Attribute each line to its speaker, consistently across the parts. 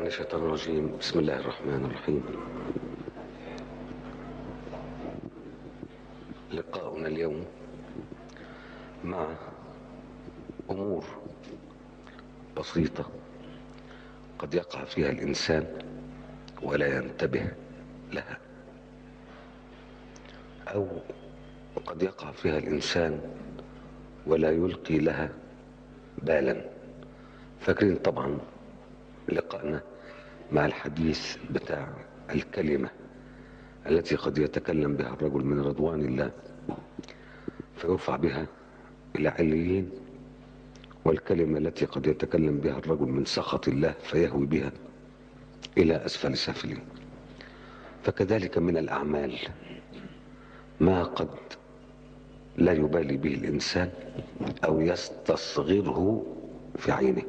Speaker 1: الشيطان الرجيم بسم الله الرحمن الرحيم لقاؤنا اليوم مع أمور بسيطة قد يقع فيها الإنسان ولا ينتبه لها أو قد يقع فيها الإنسان ولا يلقي لها بالا فاكرين طبعا لقائنا مع الحديث بتاع الكلمة التي قد يتكلم بها الرجل من رضوان الله فيرفع بها إلى عليين والكلمة التي قد يتكلم بها الرجل من سخط الله فيهوي بها إلى أسفل سافلين فكذلك من الأعمال ما قد لا يبالي به الإنسان أو يستصغره في عينه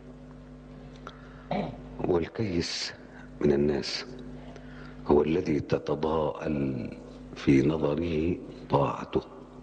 Speaker 1: والكيس من الناس هو الذي تتضاءل في نظره طاعته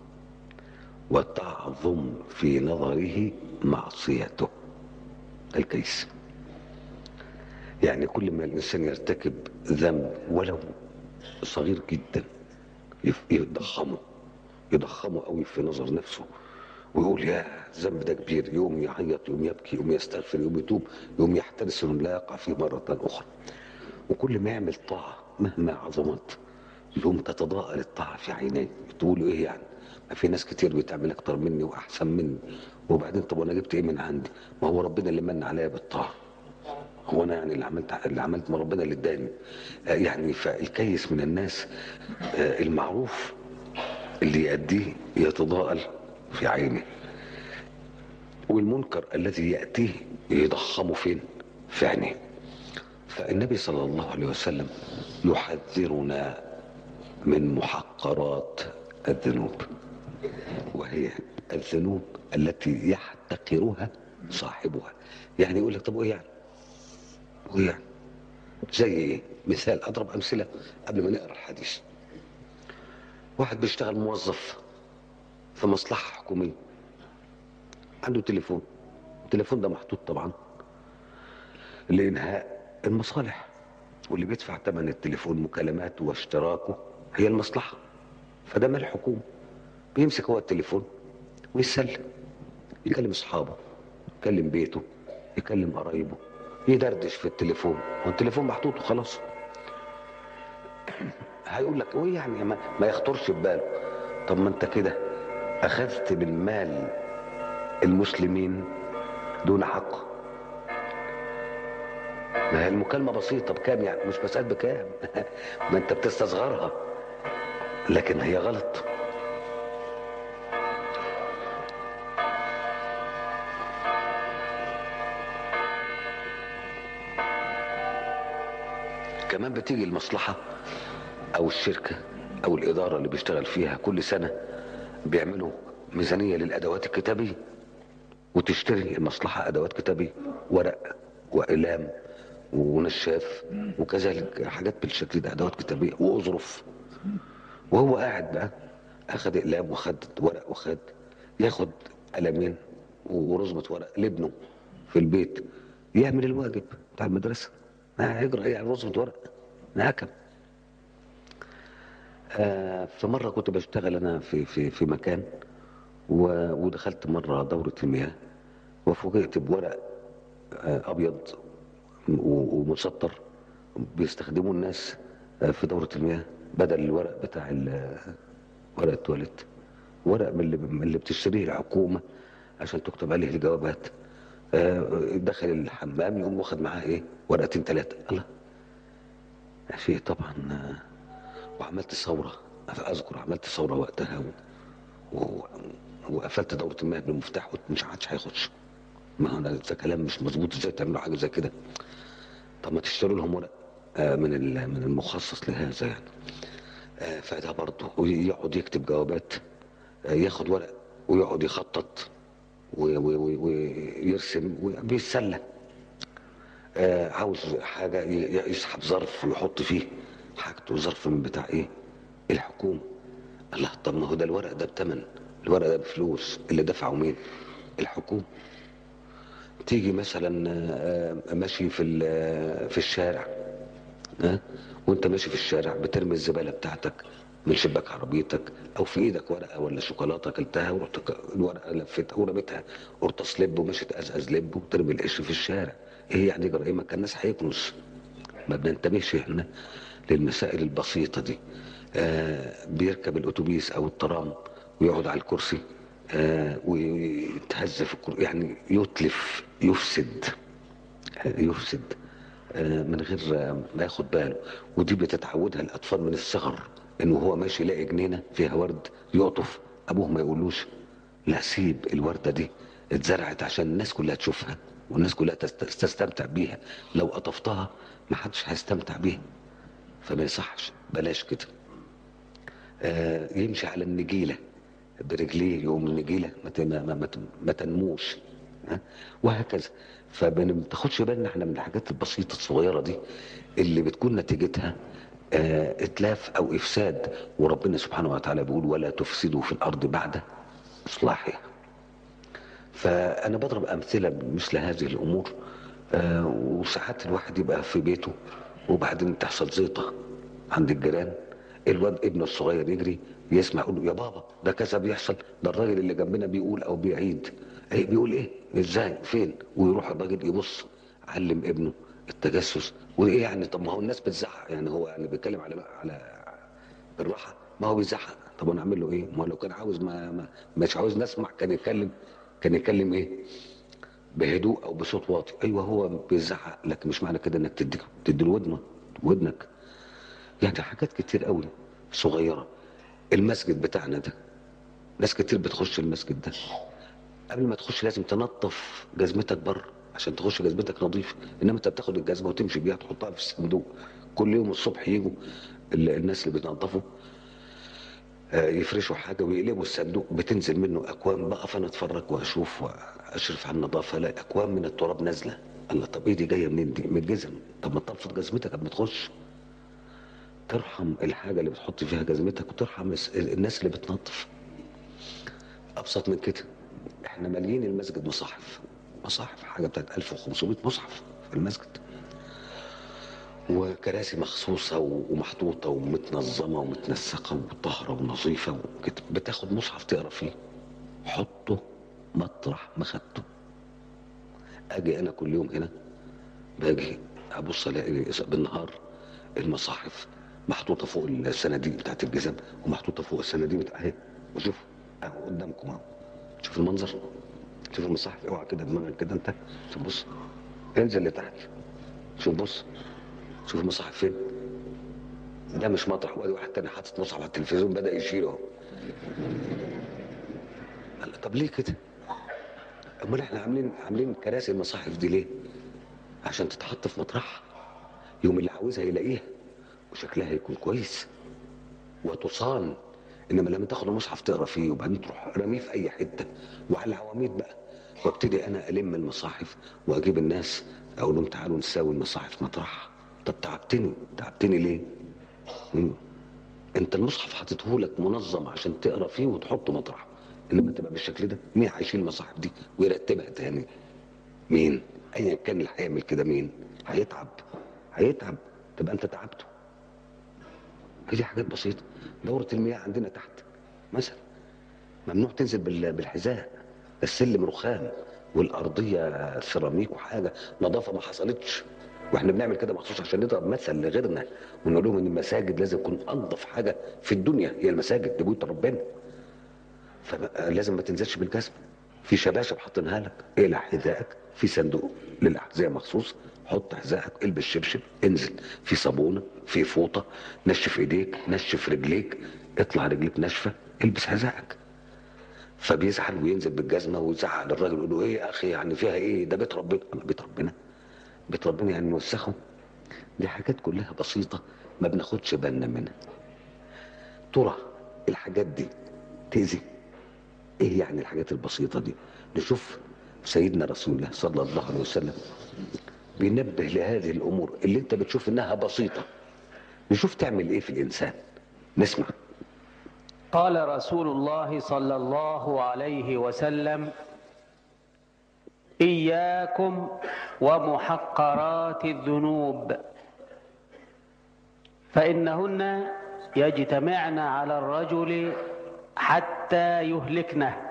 Speaker 1: وتعظم في نظره معصيته الكيس يعني كل ما الإنسان يرتكب ذنب ولو صغير جدا يضخمه يضخمه قوي في نظر نفسه ويقول يا الذنب ده كبير يوم يعيط يوم يبكي يوم يستغفر يوم يتوب يوم يحترس انه لا يقع فيه مرة اخرى وكل ما يعمل طاعة مهما عظمت يوم تتضاءل الطاعة في عينيه تقولوا ايه يعني ما في ناس كتير بتعمل اكتر مني واحسن مني وبعدين طب وانا جبت ايه من عندي ما هو ربنا اللي من عليا بالطاعة هو انا يعني اللي عملت اللي عملت ما ربنا اللي اداني يعني فالكيس من الناس المعروف اللي يأديه يتضاءل في عينه والمنكر الذي يأتيه يضخمه فين في عينه فالنبي صلى الله عليه وسلم يحذرنا من محقرات الذنوب وهي الذنوب التي يحتقرها صاحبها يعني يقول لك طب وايه يعني وايه يعني زي ايه مثال اضرب امثله قبل ما نقرا الحديث واحد بيشتغل موظف في مصلحة حكومية عنده تليفون التليفون ده محطوط طبعا لإنهاء المصالح واللي بيدفع ثمن التليفون مكالماته واشتراكه هي المصلحة فده مال الحكومة بيمسك هو التليفون ويسلم يكلم اصحابه يكلم بيته يكلم قرايبه يدردش في التليفون والتليفون محطوط وخلاص هيقول لك ايه يعني ما, ما يخطرش في باله طب ما انت كده اخذت من مال المسلمين دون حق ما هي المكالمة بسيطة بكام يعني مش مسألة بكام ما انت بتستصغرها لكن هي غلط كمان بتيجي المصلحة او الشركة او الادارة اللي بيشتغل فيها كل سنة بيعملوا ميزانية للادوات الكتابية وتشتري المصلحة ادوات كتابية ورق واقلام ونشاف وكذلك حاجات بالشكل ده ادوات كتابية واظرف وهو قاعد بقى اخد اقلام وخد ورق وخد ياخد قلمين ورزمة ورق لابنه في البيت يعمل الواجب بتاع المدرسة ما هيجرى ايه على رزمة ورق نهكم آه في مرة كنت بشتغل أنا في في في مكان ودخلت مرة دورة المياه وفوجئت بورق آه أبيض ومسطر بيستخدموه الناس آه في دورة المياه بدل الورق بتاع ورق التواليت ورق من اللي, من اللي بتشتريه الحكومة عشان تكتب عليه الجوابات دخل الحمام يقوم واخد معاه ايه ورقتين ثلاثة الله شيء طبعا وعملت ثورة أذكر عملت ثورة وقتها و... و... وقفلت دورة المياه بالمفتاح قلت مش عادش هيخش ما هو ده كلام مش مظبوط ازاي تعملوا حاجة زي كده طب ما تشتروا لهم ورق آه من من المخصص لهذا يعني آه فده برضه ويقعد يكتب جوابات آه ياخد ورق ويقعد يخطط ويرسم وبيتسلى عاوز حاجة يسحب ظرف ويحط فيه حاجته ظرف من بتاع ايه الحكومة الله طب ما هو ده الورق ده بتمن الورق ده بفلوس اللي دفعه مين الحكومة تيجي مثلا آه، ماشي في ال- في الشارع ها وانت ماشي في الشارع بترمي الزباله بتاعتك من شباك عربيتك او في ايدك ورقه ولا شوكولاته اكلتها ورحت ك- الورقه لفتها ورميتها قرطاس لب وماشي تقزقز لب وترمي القش في الشارع ايه يعني جرائمك كان الناس هيكنس ما بننتبهش هنا للمسائل البسيطه دي آه بيركب الاتوبيس او الترام ويقعد على الكرسي آه ويتهز في الكرسي يعني يتلف يفسد يفسد آه، من غير آه، ما ياخد باله ودي بتتعودها الاطفال من الصغر انه هو ماشي يلاقي جنينه فيها ورد يقطف ابوه ما يقولوش لا سيب الورده دي اتزرعت عشان الناس كلها تشوفها والناس كلها تست- تستمتع بيها لو قطفتها ما حدش هيستمتع بيها فما يصحش بلاش كده آه، يمشي على النجيله برجليه يقوم النجيله ما ت- ما- ما- ما تنموش ها؟ وهكذا فما بتاخدش بالنا احنا من الحاجات البسيطه الصغيره دي اللي بتكون نتيجتها آه، اتلاف او افساد وربنا سبحانه وتعالى بيقول ولا تفسدوا في الارض بعد اصلاحها فانا بضرب امثله بمثل هذه الامور آه، وساعات الواحد يبقى في بيته وبعدين تحصل زيطه عند الجيران الواد ابنه الصغير يجري يسمع يقول له يا بابا ده كذا بيحصل ده الراجل اللي جنبنا بيقول او بيعيد ايه بيقول ايه ازاي فين ويروح الراجل يبص علم ابنه التجسس وايه يعني طب ما هو الناس بتزعق يعني هو يعني بيتكلم على على بالراحه ما هو بيزعق طب انا اعمل له ايه ما هو لو كان عاوز ما, ما مش عاوز نسمع كان يتكلم كان يتكلم ايه بهدوء او بصوت واطي ايوه هو بيزعق لكن مش معنى كده انك تدي تدي له ودنه ودنك يعني حاجات كتير قوي صغيره المسجد بتاعنا ده ناس كتير بتخش المسجد ده قبل ما تخش لازم تنظف جزمتك بره عشان تخش جزمتك نظيفه انما انت بتاخد الجزمه وتمشي بيها تحطها في الصندوق كل يوم الصبح يجوا ال- الناس اللي بتنظفوا آه، يفرشوا حاجه ويقلبوا الصندوق بتنزل منه اكوام بقى فانا اتفرج واشوف واشرف على النظافه الاقي اكوام من التراب نازله الله طب ايه دي جايه منين دي من الجزم طب ما تنفض جزمتك قبل ما تخش ترحم الحاجه اللي بتحط فيها جزمتك وترحم الس- الناس اللي بتنظف ابسط من كده احنا ماليين المسجد مصاحف مصاحف حاجه بتاعت 1500 مصحف في المسجد وكراسي مخصوصة و- ومحطوطة ومتنظمة ومتنسقة وطاهرة ونظيفة وكده بتاخد مصحف تقرا فيه حطه مطرح ما خدته اجي انا كل يوم هنا باجي ابص الاقي بالنهار المصاحف محطوطة فوق الصناديق بتاعت الجزم ومحطوطة فوق الصناديق بتاع اهي وشوف اهو قدامكم اهو شوف المنظر شوف المصاحف اوعى كده دماغك كده انت شوف بص انزل لتحت شوف بص شوف المصاحف فين ده مش مطرح وادي واحد تاني حاطط مصحف على التلفزيون بدا يشيله اهو قال طب ليه كده امال احنا عاملين عاملين كراسي المصاحف دي ليه عشان تتحط في مطرحها يوم اللي عاوزها يلاقيها وشكلها يكون كويس وتصان انما لما تاخد المصحف تقرا فيه وبعدين تروح رميه في اي حته وعلى العواميد بقى وابتدي انا الم المصاحف واجيب الناس اقول لهم تعالوا نساوي المصاحف مطرحها طب تعبتني تعبتني ليه؟ مم. انت المصحف حاطته لك منظم عشان تقرا فيه وتحطه مطرحه انما تبقى بالشكل ده مين هيشيل المصاحف دي ويرتبها تاني؟ مين؟ ايا كان اللي هيعمل كده مين؟ هيتعب هيتعب تبقى انت تعبته هي دي حاجات بسيطه دوره المياه عندنا تحت مثلا ممنوع تنزل بال- بالحذاء السلم رخام والارضيه سيراميك وحاجه نظافه ما حصلتش واحنا بنعمل كده مخصوص عشان نضرب مثل لغيرنا ونقول لهم ان المساجد لازم تكون انظف حاجه في الدنيا هي المساجد دي بيوت ربنا فلازم ما تنزلش بالجزمه في شباشب حاطينها لك اقلع حذائك في صندوق للاحذيه مخصوص حط حذائك البس شبشب انزل في صابونه في فوطه نشف ايديك نشف رجليك اطلع رجليك ناشفه البس حذائك فبيزعل وينزل بالجزمه ويزعق للراجل يقول له ايه يا اخي يعني فيها ايه ده بيت ربنا أما بيت ربنا بيت ربنا يعني نوسخه دي حاجات كلها بسيطه ما بناخدش بالنا منها ترى الحاجات دي تأذي ايه يعني الحاجات البسيطه دي نشوف سيدنا رسول الله صلى الله عليه وسلم بينبه لهذه الامور اللي انت بتشوف انها بسيطه نشوف تعمل ايه في الانسان نسمع
Speaker 2: قال رسول الله صلى الله عليه وسلم إياكم ومحقرات الذنوب فإنهن يجتمعن على الرجل حتى يهلكنه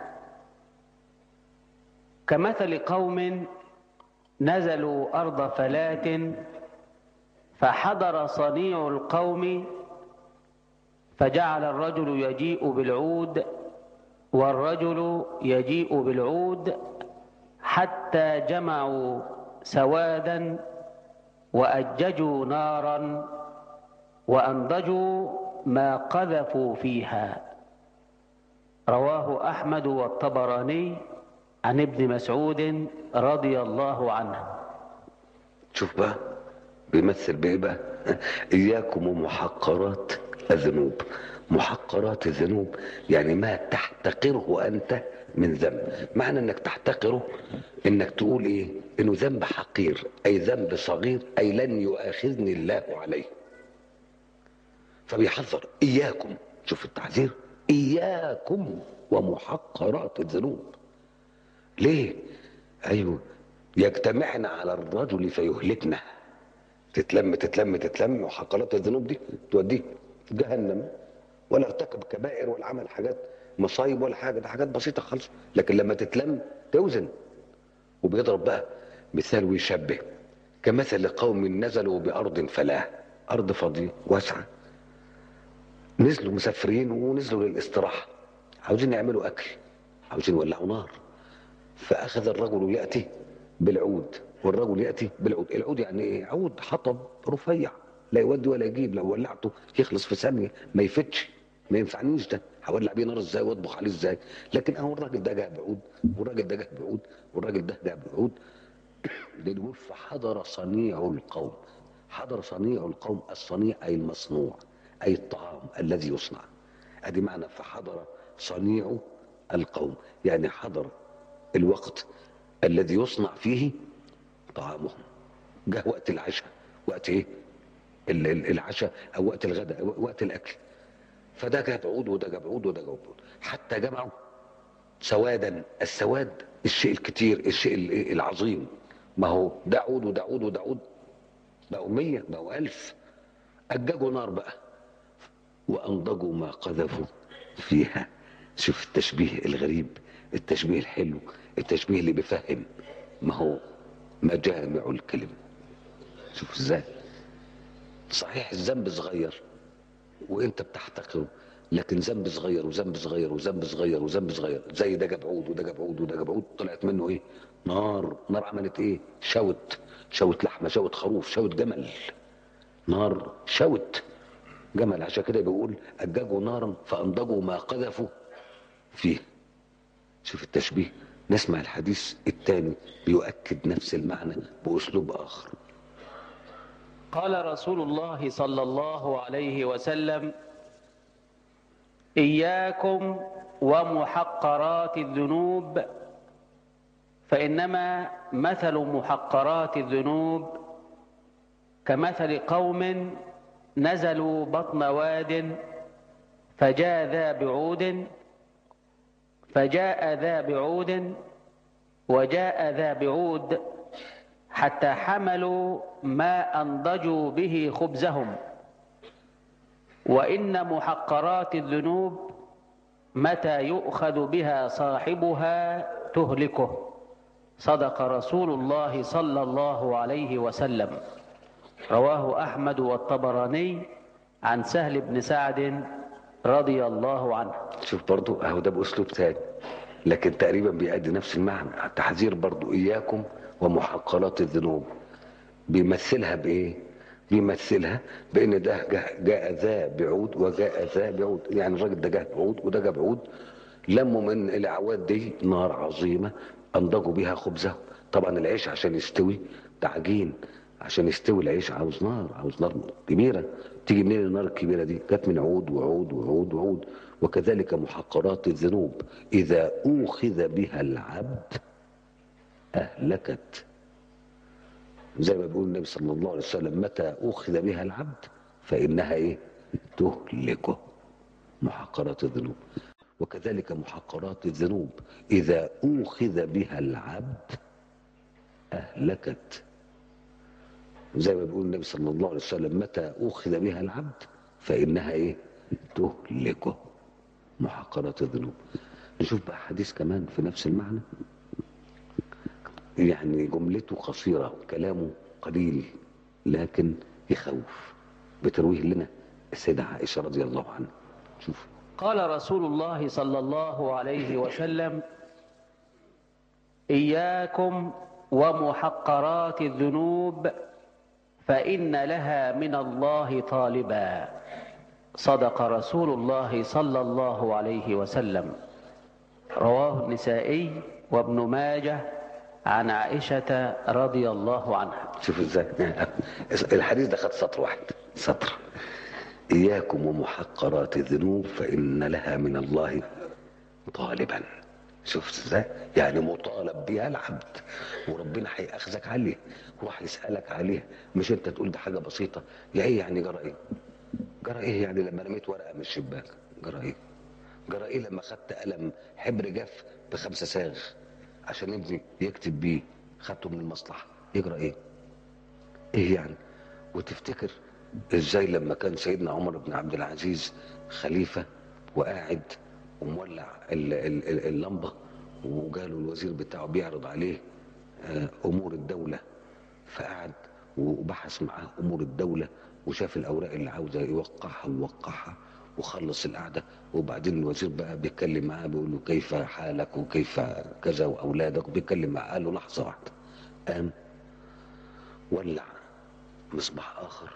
Speaker 2: كمثل قوم نزلوا أرض فلاة فحضر صنيع القوم فجعل الرجل يجيء بالعود والرجل يجيء بالعود حتى جمعوا سوادا وأججوا نارا وأنضجوا ما قذفوا فيها رواه أحمد والطبراني عن ابن مسعود رضي الله عنه
Speaker 1: شوف بقى بيمثل بايه بقى اياكم ومحقرات الذنوب محقرات الذنوب يعني ما تحتقره انت من ذنب معنى انك تحتقره انك تقول ايه انه ذنب حقير اي ذنب صغير اي لن يؤاخذني الله عليه فبيحذر اياكم شوف التحذير اياكم ومحقرات الذنوب ليه ايوه يجتمعن على الرجل فيهلكنا تتلم تتلم تتلم وحقرات الذنوب دي توديه جهنم ولا ارتكب كبائر ولا عمل حاجات مصايب ولا حاجه ده حاجات بسيطه خالص لكن لما تتلم توزن وبيضرب بقى مثال ويشبه كمثل قوم نزلوا بارض فلاه ارض فاضيه واسعه نزلوا مسافرين ونزلوا للاستراحه عاوزين يعملوا اكل عاوزين يولعوا نار فاخذ الرجل ياتي بالعود والرجل ياتي بالعود العود يعني ايه عود حطب رفيع لا يودي ولا يجيب لو ولعته يخلص في ثانيه ما يفتش ما ينفعنيش ده هولع بيه نار ازاي واطبخ عليه ازاي لكن اهو الراجل ده جاب بعود والراجل ده جاب بعود والراجل ده جاب بعود ده بيقول فحضر صنيع القوم حضر صنيع القوم الصنيع اي المصنوع اي الطعام الذي يصنع ادي معنى فحضر صنيع القوم يعني حضر الوقت الذي يصنع فيه طعامهم جاء وقت العشاء وقت ايه ال- ال- العشاء او وقت الغداء وقت الاكل فده جاب عود وده جاب عود وده جاب عود حتى جمعوا سوادا السواد الشيء الكتير الشيء ال- العظيم ما هو ده عود وده عود وده عود بقوا مية بقوا ألف أججوا نار بقى وأنضجوا ما قذفوا فيها شوف التشبيه الغريب التشبيه الحلو التشبيه اللي بيفهم ما هو مجامع الكلم شوف ازاي صحيح الذنب صغير وانت بتحتقره لكن ذنب صغير وذنب صغير وذنب صغير وذنب صغير زي ده جاب عود وده جاب عود وده جاب عود طلعت منه ايه نار نار عملت ايه شوت شوت لحمه شوت خروف شوت جمل نار شوت جمل عشان كده بيقول اججوا نارا فانضجوا ما قذفوا فيه شوف التشبيه نسمع الحديث الثاني بيؤكد نفس المعنى باسلوب اخر
Speaker 2: قال رسول الله صلى الله عليه وسلم إياكم ومحقرات الذنوب فإنما مثل محقرات الذنوب كمثل قوم نزلوا بطن واد فجاء ذا بعود فجاء ذا بعود وجاء ذا بعود حتى حملوا ما أنضجوا به خبزهم وإن محقرات الذنوب متى يؤخذ بها صاحبها تهلكه صدق رسول الله صلى الله عليه وسلم رواه أحمد والطبراني عن سهل بن سعد رضي الله عنه
Speaker 1: شوف برضو اهو ده باسلوب تاني لكن تقريبا بيأدي نفس المعنى التحذير برضو اياكم ومحقرات الذنوب بيمثلها بايه بيمثلها بان ده جاء, جاء ذا بعود وجاء ذا بعود يعني الراجل ده جاء بعود وده جاء بعود لموا من الاعواد دي نار عظيمه انضجوا بها خبزه طبعا العيش عشان يستوي ده عجين عشان يستوي العيش عاوز نار عاوز نار كبيره تيجي منين النار الكبيره دي جت من عود وعود وعود وعود وكذلك محقرات الذنوب اذا اوخذ بها العبد اهلكت زي ما بيقول النبي صلى الله عليه وسلم متى اخذ بها العبد فانها ايه تهلكه محقرات الذنوب وكذلك محقرات الذنوب اذا اوخذ بها العبد أهلكت زي ما بيقول النبي صلى الله عليه وسلم متى أخذ بها العبد فإنها إيه تهلكه محقرات الذنوب نشوف بقى حديث كمان في نفس المعنى يعني جملته قصيرة كلامه قليل لكن يخوف بترويه لنا السيدة عائشة رضي الله عنها شوف
Speaker 2: قال رسول الله صلى الله عليه وسلم إياكم ومحقرات الذنوب فإن لها من الله طالبا صدق رسول الله صلى الله عليه وسلم رواه النسائي وابن ماجه عن عائشة رضي الله عنها
Speaker 1: شوف ازاي الحديث ده خد سطر واحد سطر إياكم ومحقرات الذنوب فإن لها من الله طالبا شفت ازاي يعني مطالب بها العبد وربنا هيأخذك عليه وراح يسألك عليها مش انت تقول ده حاجة بسيطة يا ايه يعني جرى ايه جرى ايه يعني لما رميت ورقة من الشباك جرى ايه جرى ايه لما خدت قلم حبر جاف بخمسة ساغ عشان ابني يكتب بيه خدته من المصلحة يجرى ايه ايه يعني وتفتكر ازاي لما كان سيدنا عمر بن عبد العزيز خليفة وقاعد ومولع ال- ال- ال- اللمبة وجاله الوزير بتاعه بيعرض عليه آه، امور الدولة فقعد وبحث معاه امور الدولة وشاف الاوراق اللي عاوزة يوقعها ووقعها وخلص القعدة وبعدين الوزير بقى بيتكلم معاه بيقول له كيف حالك وكيف كذا واولادك وبيتكلم معاه قال له لحظة واحدة قام ولع مصباح اخر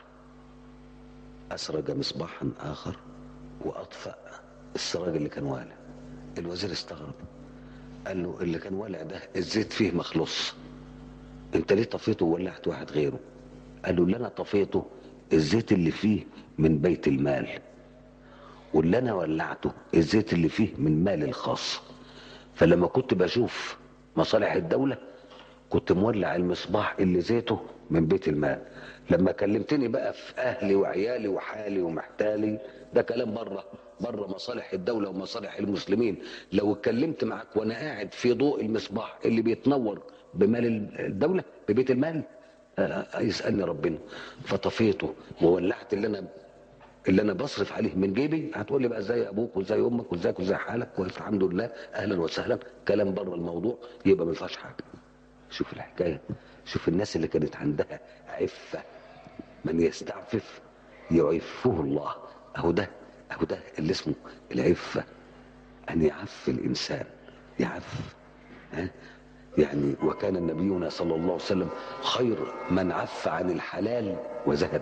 Speaker 1: أسرج مصباحا آخر وأطفأ السراج اللي كان والع الوزير استغرب قال له اللي كان والع ده الزيت فيه مخلص انت ليه طفيته وولعت واحد غيره قال له اللي انا طفيته الزيت اللي فيه من بيت المال واللي انا ولعته الزيت اللي فيه من مالي الخاص فلما كنت بشوف مصالح الدولة كنت مولع المصباح اللي زيته من بيت المال لما كلمتني بقى في اهلي وعيالي وحالي ومحتالي ده كلام بره بره مصالح الدولة ومصالح المسلمين لو اتكلمت معك وانا قاعد في ضوء المصباح اللي بيتنور بمال الدولة ببيت المال آه، يسألني ربنا فطفيته وولعت اللي انا اللي انا بصرف عليه من جيبي هتقول لي بقى ازاي ابوك وازاي امك وازيك وازاي حالك كويس الحمد لله اهلا وسهلا كلام بره الموضوع يبقى ما ينفعش حاجه شوف الحكايه شوف الناس اللي كانت عندها عفه من يستعفف يعفه الله اهو ده اهو ده اللي اسمه العفه ان يعف الانسان يعف ها يعني وكان نبينا صلى الله عليه وسلم خير من عف عن الحلال وزهد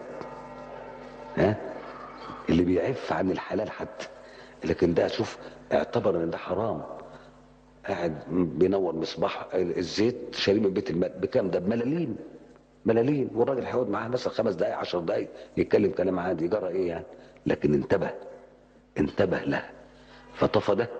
Speaker 1: ها اللي بيعف عن الحلال حتى لكن ده شوف اعتبر ان ده حرام قاعد بينور مصباح الزيت شاريه من بيت المال بكام ده بملالين ملالين والراجل هيقعد معاه مثلا خمس دقائق عشر دقائق يتكلم كلام عادي جرى ايه يعني لكن انتبه انتبه له فطفى ده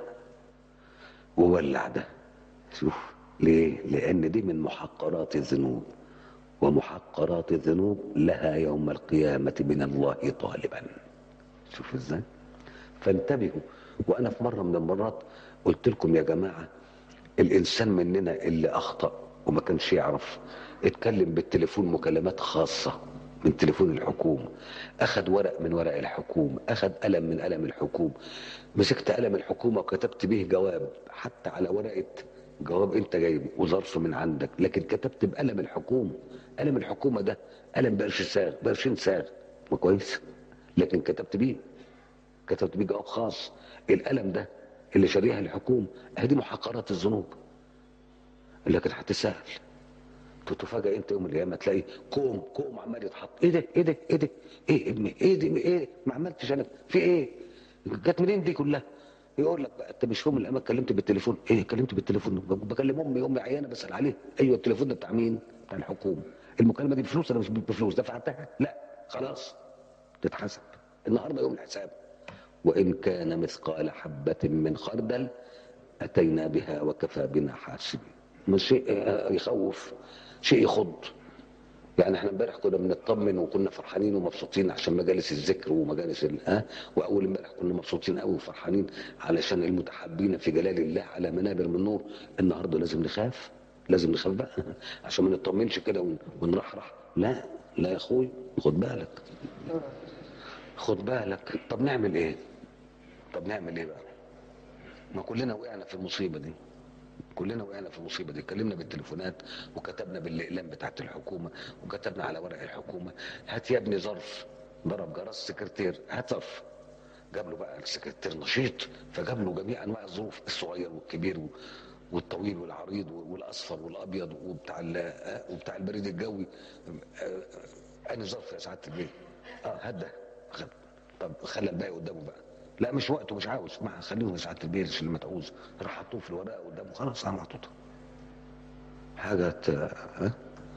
Speaker 1: وولع ده شوف ليه لان دي من محقرات الذنوب ومحقرات الذنوب لها يوم القيامة من الله طالبا شوف ازاي فانتبهوا وانا في مرة من المرات قلت لكم يا جماعة الانسان مننا اللي اخطأ وما كانش يعرف اتكلم بالتليفون مكالمات خاصة من تليفون الحكومة اخد ورق من ورق الحكومة اخد قلم من قلم الحكومة مسكت قلم الحكومة وكتبت به جواب حتى على ورقة جواب انت جايبه وظرف من عندك لكن كتبت بقلم الحكومة قلم الحكومة ده قلم بقرش ساغ بقرشين ساغ ما كويس لكن كتبت بيه كتبت بيه جواب خاص القلم ده اللي شاريها الحكومة هذه محقرات الذنوب لكن هتسأل تتفاجئ انت يوم القيامه تلاقي كوم كوم عمال يتحط ايه ده ايه ده ايه ده ايه ابني ايه دي ايه ما عملتش انا في ايه جت منين دي كلها يقول لك بقى انت مش يوم من الايام اتكلمت بالتليفون ايه كلمت بالتليفون بكلم امي امي عيانه بسال عليها ايوه التليفون ده بتاع مين بتاع الحكومه المكالمه دي بفلوس انا مش بفلوس دفعتها لا خلاص تتحسب النهارده يوم الحساب وان كان مثقال حبه من خردل اتينا بها وكفى بنا حاسبين مش شيء آه، يخوف شيء يخض يعني احنا امبارح كنا بنطمن وكنا فرحانين ومبسوطين عشان مجالس الذكر ومجالس ال- ها واول امبارح كنا مبسوطين قوي وفرحانين علشان المتحابين في جلال الله على منابر من نور النهارده لازم نخاف لازم نخاف بقى عشان ما نطمنش كده ون- ونرحرح لا لا يا اخوي خد بالك خد بالك طب نعمل ايه طب نعمل ايه بقى ما كلنا وقعنا في المصيبه دي كلنا وقعنا في المصيبه دي اتكلمنا بالتليفونات وكتبنا بالاقلام بتاعت الحكومه وكتبنا على ورق الحكومه هات يا ابني ظرف ضرب جرس سكرتير هات ظرف جاب له بقى السكرتير نشيط فجاب له جميع انواع الظروف الصغير والكبير و- والطويل والعريض والاصفر والابيض وبتاع ال- آه، وبتاع البريد الجوي انا ظرف يا سعاده البيه اه هات ده خد طب خلى الباقي قدامه بقى لا مش وقته مش عاوز ما خليهم يا سعاده البيه اللي ما تعوز راح حطوه في الورقه قدامه خلاص انا محطوطه حاجه ت- ها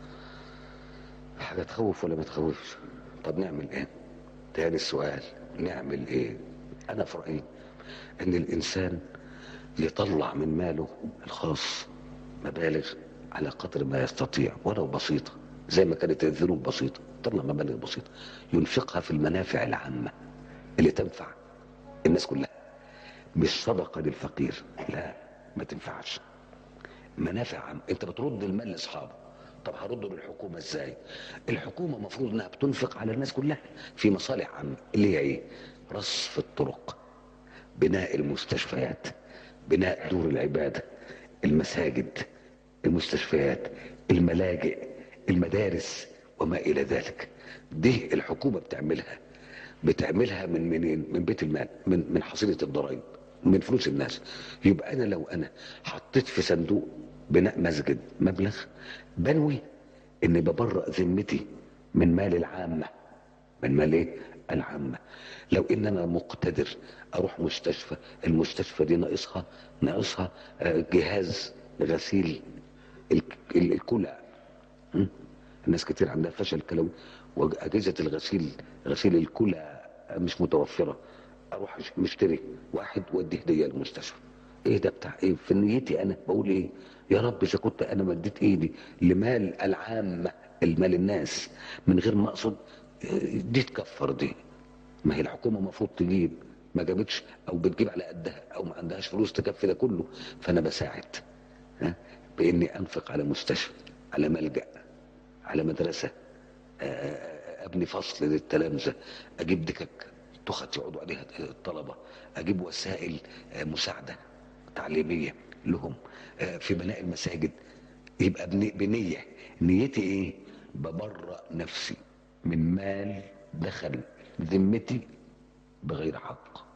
Speaker 1: حاجه تخوف ولا ما تخوفش طب نعمل ايه تاني السؤال نعمل ايه انا في رايي ان الانسان يطلع من ماله الخاص مبالغ على قدر ما يستطيع ولو بسيطه زي ما كانت الذنوب بسيطه طلع مبالغ بسيطه ينفقها في المنافع العامه اللي تنفع الناس كلها مش صدقه للفقير لا ما تنفعش منافع عامة انت بترد المال لاصحابه طب هرده للحكومه ازاي الحكومه المفروض انها بتنفق على الناس كلها في مصالح عامه اللي هي ايه رصف الطرق بناء المستشفيات بناء دور العباده المساجد المستشفيات الملاجئ المدارس وما الى ذلك دي الحكومه بتعملها بتعملها من منين من بيت المال من من حصيله الضرائب من فلوس الناس يبقى انا لو انا حطيت في صندوق بناء مسجد مبلغ بنوي اني ببرأ ذمتي من مال العامه من مال ايه العامه لو ان انا مقتدر اروح مستشفى المستشفى دي ناقصها ناقصها آه، جهاز غسيل الك- ال- الكلى م? الناس كتير عندها فشل كلوي واجهزه الغسيل غسيل الكلى مش متوفره اروح أش- مشتري واحد وادي هديه للمستشفى ايه ده بتاع ايه في نيتي انا بقول ايه يا رب اذا كنت انا مديت ايدي لمال العامه المال الناس من غير ما اقصد إيه، دي تكفر دي ما هي الحكومه المفروض تجيب ما جابتش او بتجيب على قدها او ما عندهاش فلوس تكفي ده كله فانا بساعد ها باني انفق على مستشفى على ملجأ على مدرسه آه، ابني فصل للتلامذه اجيب دكك تخت يقعدوا عليها الطلبه اجيب وسائل آه، مساعده تعليميه لهم آه، في بناء المساجد يبقى بني- بنيه نيتي ايه ببرأ نفسي من مال دخل ذمتي بغير حق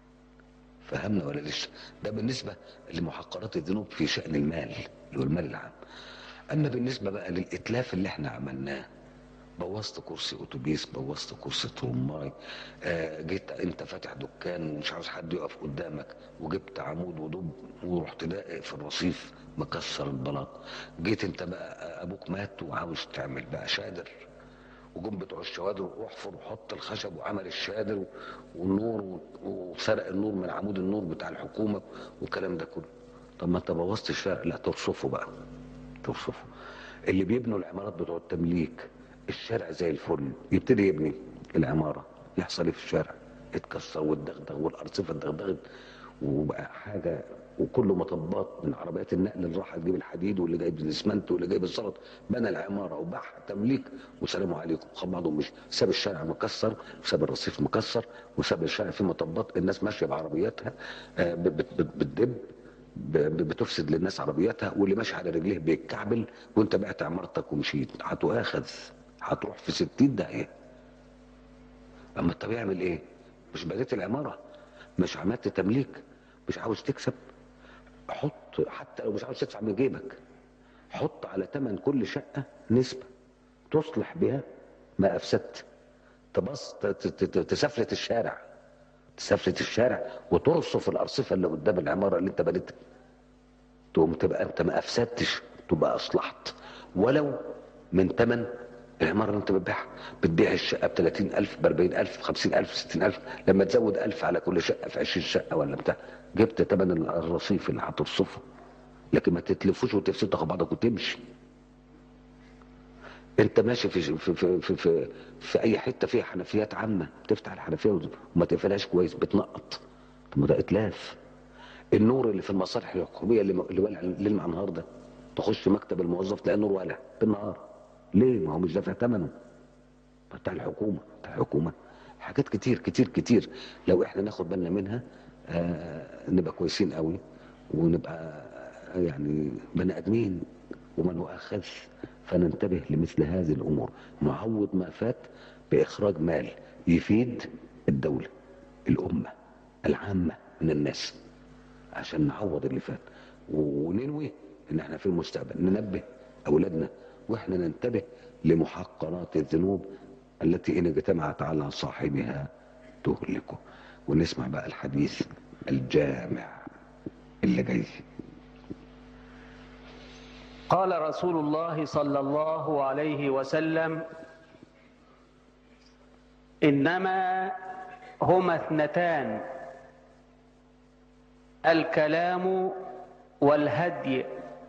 Speaker 1: فهمنا ولا لسه ده بالنسبة لمحقرات الذنوب في شأن المال اللي هو المال العام أما بالنسبة بقى للإتلاف اللي احنا عملناه بوظت كرسي اتوبيس بوظت كرسي ترماي آه جيت انت فاتح دكان ومش عاوز حد يقف قدامك وجبت عمود ودب ورحت لاقي في الرصيف مكسر البلاط جيت انت بقى ابوك مات وعاوز تعمل بقى شادر وجم بتوع الشوادر واحفر وحط الخشب وعمل الشادر و- والنور و- وسرق النور من عمود النور بتاع الحكومه والكلام ده كله طب ما انت بوظت الشارع لا ترصفه بقى ترصفه اللي بيبنوا العمارات بتوع التمليك الشارع زي الفل يبتدي يبني العماره يحصل ايه في الشارع اتكسر واتدغدغ والارصفه اتدغدغت وبقى حاجه وكله مطبات من عربيات النقل اللي راح تجيب الحديد واللي جايب الاسمنت واللي جايب الزلط بنى العماره وباعها تمليك وسلام عليكم خد بعضهم مش ساب الشارع مكسر وساب الرصيف مكسر وساب الشارع فيه مطبات الناس ماشيه بعربياتها آه، بت- بت- بت- بتدب ب- ب- بتفسد للناس عربياتها واللي ماشي على رجليه بيتكعبل وانت بعت عمارتك ومشيت هتؤاخذ هتروح في ستين دقيقة اما انت بيعمل ايه مش بنيت العمارة مش عملت تمليك مش عاوز تكسب حط حتى لو مش عاوز تدفع من جيبك حط على ثمن كل شقة نسبة تصلح بها ما افسدت تبص ت- ت- ت- تسفلت الشارع تسفلت الشارع وترصف الارصفه اللي قدام العماره اللي انت بنيتها تقوم تبقى انت ما افسدتش تبقى اصلحت ولو من ثمن العماره اللي انت بتبيعها بتبيع الشقه ب 30000 ب 40000 ب 50000 60000 لما تزود 1000 على كل شقه في 20 شقه ولا بتاع جبت ثمن الرصيف اللي هترصفه لكن ما تتلفوش وتفسد تاخد بعضك وتمشي انت ماشي في في في في, في, في اي حته فيها حنفيات عامه تفتح الحنفيه وما تقفلهاش كويس بتنقط طب ما ده اتلاف النور اللي في المصالح الحكوميه اللي اللي ولع ليل مع نهار ده تخش مكتب الموظف تلاقي النور والع بالنهار ليه ما هو مش دافع ثمنه بتاع الحكومه بتاع الحكومه حاجات كتير كتير كتير لو احنا ناخد بالنا منها آه نبقى كويسين قوي ونبقى آه، يعني بني ادمين وما نؤاخذ فننتبه لمثل هذه الامور نعوض ما فات باخراج مال يفيد الدوله الامه العامه من الناس عشان نعوض اللي فات و- وننوي ان احنا في المستقبل ننبه اولادنا واحنا ننتبه لمحقرات الذنوب التي ان اجتمعت على صاحبها تهلكه ونسمع بقى الحديث الجامع اللي جاي
Speaker 2: قال رسول الله صلى الله عليه وسلم انما هما اثنتان الكلام والهدي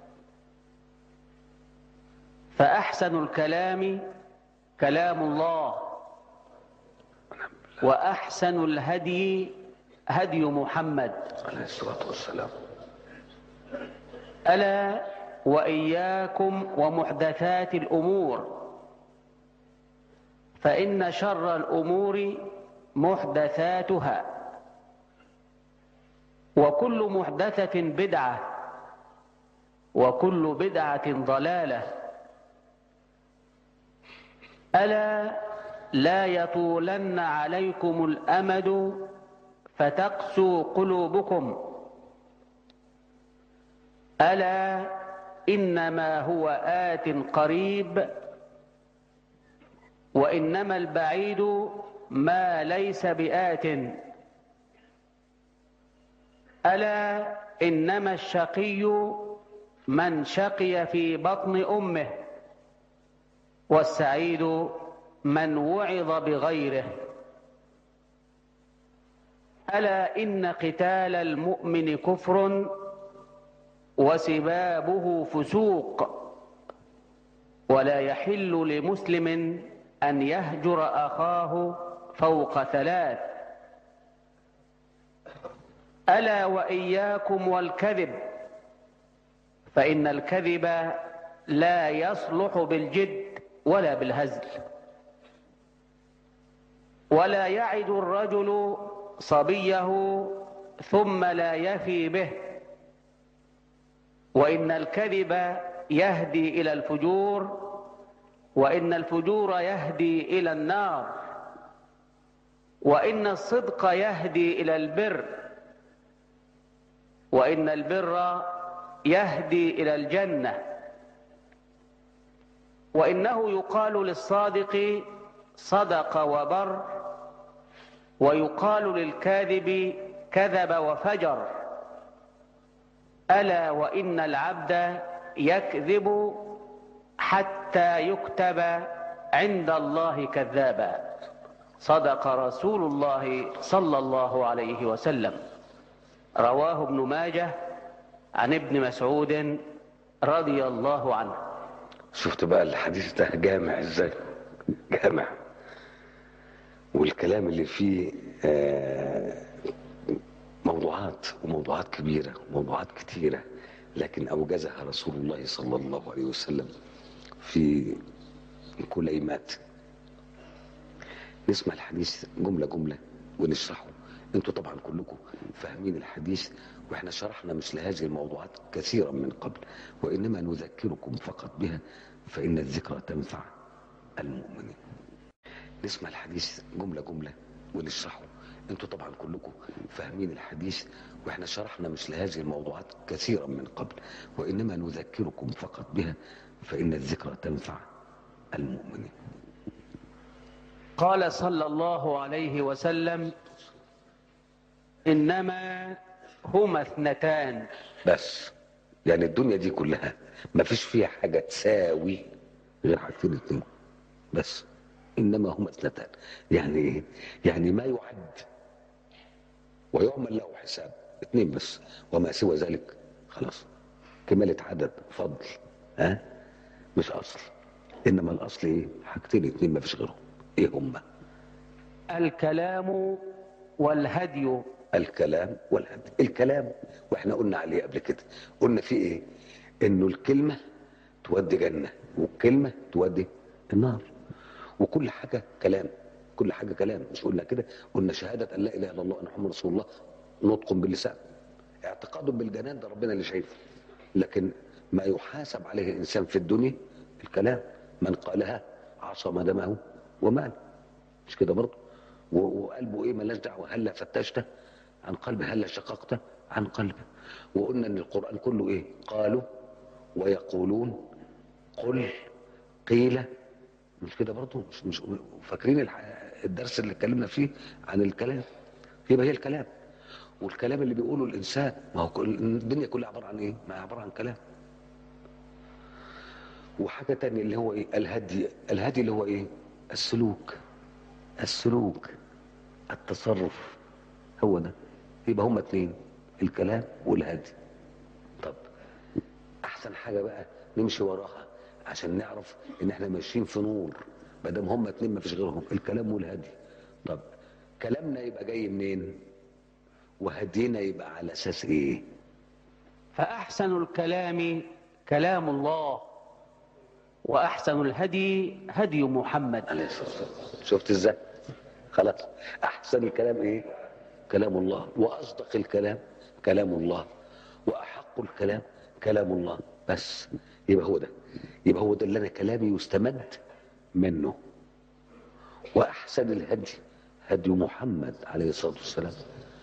Speaker 2: فاحسن الكلام كلام الله واحسن الهدي هدي محمد
Speaker 1: عليه الصلاه والسلام
Speaker 2: ألا وإياكم ومحدثات الأمور فإن شر الأمور محدثاتها وكل محدثة بدعة وكل بدعة ضلالة ألا لا يطولن عليكم الأمد فتقسو قلوبكم ألا إنما هو آت قريب وإنما البعيد ما ليس بآت ألا إنما الشقي من شقي في بطن أمه والسعيد من وعظ بغيره ألا إن قتال المؤمن كفر وسبابه فسوق ولا يحل لمسلم ان يهجر اخاه فوق ثلاث الا واياكم والكذب فان الكذب لا يصلح بالجد ولا بالهزل ولا يعد الرجل صبيه ثم لا يفي به وإن الكذب يهدي إلى الفجور وإن الفجور يهدي إلى النار وإن الصدق يهدي إلى البر وإن البر يهدي إلى الجنة وإنه يقال للصادق صدق وبر ويقال للكاذب كذب وفجر ألا وإن العبد يكذب حتى يكتب عند الله كذابا صدق رسول الله صلى الله عليه وسلم رواه ابن ماجه عن ابن مسعود رضي الله عنه
Speaker 1: شفت بقى الحديث ده جامع ازاي جامع والكلام اللي فيه آه، موضوعات وموضوعات كبيرة وموضوعات كتيرة لكن أوجزها رسول الله صلى الله عليه وسلم في كليمات نسمع الحديث جملة جملة ونشرحه انتوا طبعا كلكم فاهمين الحديث واحنا شرحنا مثل هذه الموضوعات كثيرا من قبل وانما نذكركم فقط بها فان الذكرى تنفع المؤمنين نسمع الحديث جملة جملة ونشرحه انتوا طبعا كلكم فاهمين الحديث واحنا شرحنا مثل هذه الموضوعات كثيرا من قبل وانما نذكركم فقط بها فان الذكرى تنفع المؤمنين
Speaker 2: قال صلى الله عليه وسلم إنما هما اثنتان
Speaker 1: بس يعني الدنيا دي كلها ما فيش فيها حاجة تساوي غير حاجتين اتنين بس انما هما اثنتان يعني ايه يعني ما يعد ويعمل له حساب اتنين بس وما سوى ذلك خلاص كمالة عدد فضل ها مش اصل انما الاصل ايه حاجتين اتنين ما فيش غيرهم ايه هما
Speaker 2: الكلام والهدي
Speaker 1: الكلام والهدي الكلام واحنا قلنا عليه قبل كده قلنا في ايه انه الكلمه تودي جنه والكلمه تودي النار وكل حاجه كلام كل حاجه كلام مش قلنا كده قلنا شهاده ان لا اله الا الله ان محمد رسول الله نطق باللسان اعتقاد بالجنان ده ربنا اللي شايفه لكن ما يحاسب عليه الانسان في الدنيا الكلام من قالها عصم دمه وماله مش كده برضه و- وقلبه ايه ملاش دعوه هلا فتشت عن قلبه هلا شققت عن قلبه وقلنا ان القران كله ايه قالوا ويقولون قل قيل مش كده برضه مش مش فاكرين الح- الدرس اللي اتكلمنا فيه عن الكلام يبقى هي الكلام والكلام اللي بيقوله الانسان ما هو كل- الدنيا كلها عباره عن ايه؟ ما هي عباره عن كلام وحاجه تانية اللي هو ايه؟ الهدي الهدي اللي هو ايه؟ السلوك السلوك التصرف هو ده يبقى هما اتنين الكلام والهدي طب احسن حاجه بقى نمشي وراها عشان نعرف ان احنا ماشيين في نور ما دام هما اتنين ما فيش غيرهم الكلام والهدي طب كلامنا يبقى جاي منين وهدينا يبقى على اساس ايه
Speaker 2: فأحسن الكلام كلام الله وأحسن الهدي هدي محمد
Speaker 1: عليه الصلاه والسلام شفت ازاي خلاص احسن الكلام ايه كلام الله واصدق الكلام كلام الله واحق الكلام كلام الله بس يبقى هو ده يبقى هو ده اللي انا كلامي يستمد منه واحسن الهدي هدي محمد عليه الصلاه والسلام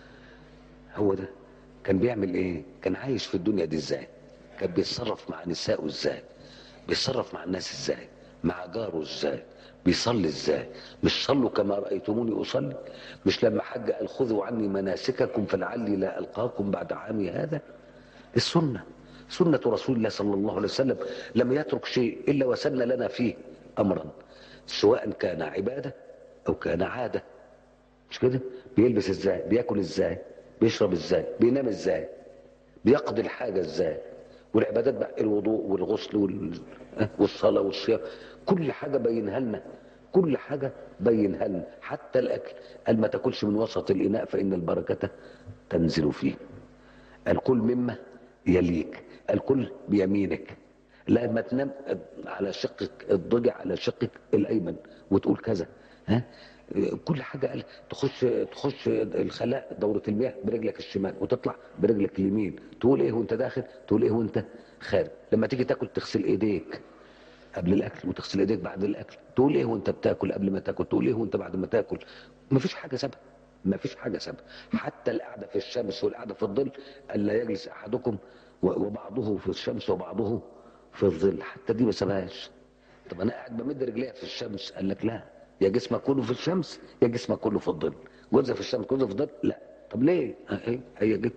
Speaker 1: هو ده كان بيعمل ايه كان عايش في الدنيا دي ازاي كان بيتصرف مع نسائه ازاي بيتصرف مع الناس ازاي مع جاره ازاي بيصلي ازاي مش صلوا كما رايتموني اصلي مش لما حج قال خذوا عني مناسككم فلعلي لا القاكم بعد عامي هذا السنه سنه رسول الله صلى الله عليه وسلم لم يترك شيء الا وسن لنا فيه امرا سواء كان عباده او كان عاده مش كده بيلبس ازاي بياكل ازاي بيشرب ازاي بينام ازاي بيقضي الحاجه ازاي والعبادات بقى الوضوء والغسل وال... والصلاه والصيام كل حاجه بينها لنا كل حاجه بينها لنا حتى الاكل قال ما تاكلش من وسط الاناء فان البركه تنزل فيه الكل مما يليك الكل بيمينك لا ما تنام على شقك الضجع على شقك الايمن وتقول كذا ها كل حاجه قال تخش تخش الخلاء دوره المياه برجلك الشمال وتطلع برجلك اليمين تقول ايه وانت داخل تقول ايه وانت خارج لما تيجي تاكل تغسل ايديك قبل الاكل وتغسل ايديك بعد الاكل تقول ايه وانت بتاكل قبل ما تاكل تقول ايه وانت بعد ما تاكل مفيش حاجه سابها مفيش حاجه سابها حتى القعده في الشمس والقعده في الظل الا يجلس احدكم و- وبعضه في الشمس وبعضه في الظل حتى دي ما سابهاش طب انا قاعد بمد رجليا في الشمس قال لك لا يا جسمك كله في الشمس يا جسمك كله في الظل جزء في الشمس جزء في الظل لا طب ليه هي هي كده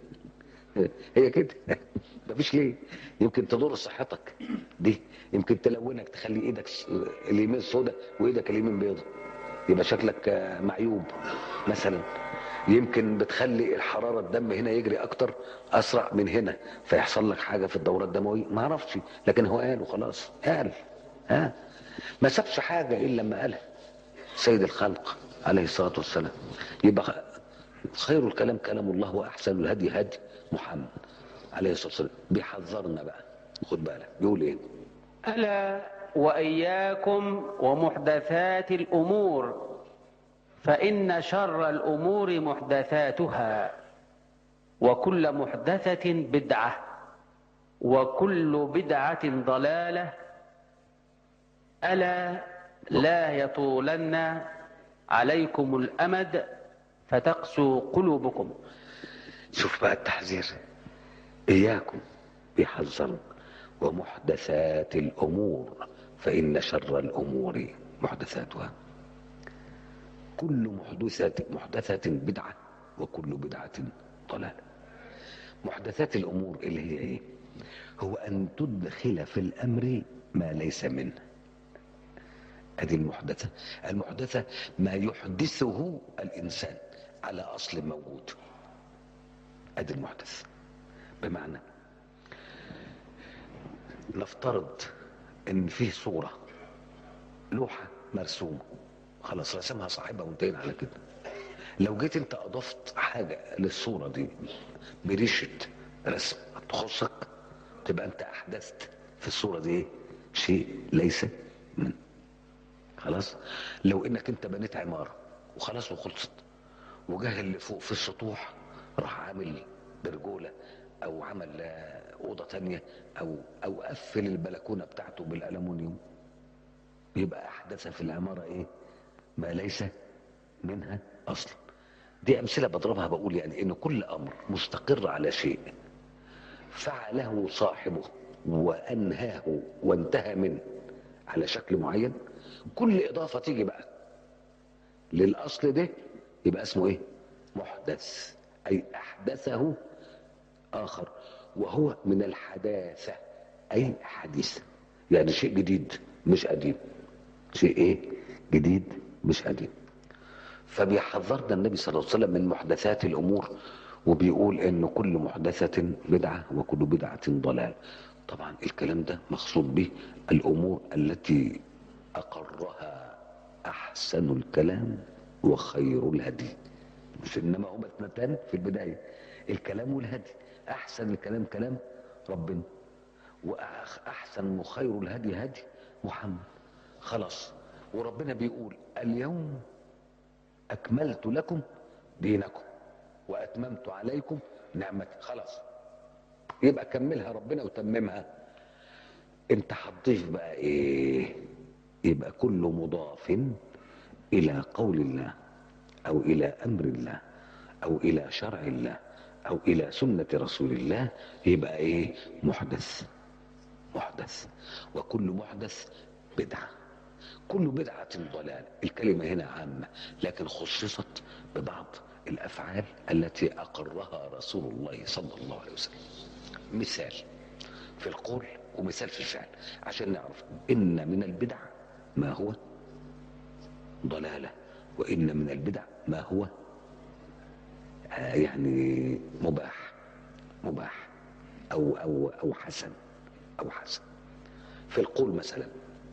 Speaker 1: هي كده مفيش ليه يمكن تضر صحتك دي يمكن تلونك تخلي ايدك س- اليمين سودة وايدك اليمين بيضة يبقى شكلك آه، معيوب مثلا يمكن بتخلي الحرارة الدم هنا يجري اكتر اسرع من هنا فيحصل لك حاجة في الدورة الدموية ما اعرفش لكن هو قال وخلاص قال ها ما سابش حاجة الا لما قالها سيد الخلق عليه الصلاة والسلام يبقى خير الكلام كلام الله واحسن الهدي هدي محمد عليه الصلاه والسلام بيحذرنا بقى خد بالك بيقول ايه
Speaker 2: ألا وإياكم ومحدثات الأمور فإن شر الأمور محدثاتها وكل محدثة بدعة وكل بدعة ضلالة ألا لا يطولن عليكم الأمد فتقسو قلوبكم
Speaker 1: شوف بقى التحذير اياكم بيحذرنا ومحدثات الامور فان شر الامور محدثاتها كل محدثة محدثة بدعة وكل بدعة ضلالة محدثات الامور اللي هي ايه هو ان تدخل في الامر ما ليس منه ادي المحدثة المحدثة ما يحدثه الانسان على اصل موجود ادي المحدث بمعنى نفترض ان فيه صورة لوحة مرسومة خلاص رسمها صاحبها وانتهينا على كده لو جيت انت اضفت حاجة للصورة دي بريشة رسم تخصك تبقى انت احدثت في الصوره دي ايه شيء ليس من خلاص لو انك انت بنيت عماره وخلاص وخلصت وجه اللي فوق في السطوح راح عامل برجوله او عمل آه، اوضه تانية او او قفل البلكونه بتاعته بالالومنيوم يبقى احدث في العماره ايه ما ليس منها اصلا دي امثله بضربها بقول يعني ان كل امر مستقر على شيء فعله صاحبه وانهاه وانتهى منه على شكل معين كل اضافه تيجي بقى للاصل ده يبقى اسمه ايه محدث اي احدثه اخر وهو من الحداثه اي حديث يعني شيء جديد مش قديم شيء ايه جديد مش قديم فبيحذرنا النبي صلى الله عليه وسلم من محدثات الامور وبيقول ان كل محدثه بدعه وكل بدعه ضلال طبعا الكلام ده مقصود به الامور التي اقرها احسن الكلام وخير الهدي مش انما هما اثنتان في البدايه الكلام والهدي احسن الكلام كلام ربنا واحسن وخير الهدي هدي محمد خلاص وربنا بيقول اليوم اكملت لكم دينكم واتممت عليكم نعمتي خلاص يبقى كملها ربنا وتممها انت هتضيف بقى ايه يبقى كل مضاف الى قول الله او الى امر الله او الى شرع الله او الى سنه رسول الله يبقى ايه محدث محدث وكل محدث بدعه كل بدعه ضلال الكلمه هنا عامه لكن خصصت ببعض الافعال التي اقرها رسول الله صلى الله عليه وسلم مثال في القول ومثال في الفعل عشان نعرف ان من البدع ما هو ضلاله وان من البدع ما هو آه يعني مباح مباح او او او حسن او حسن في القول مثلا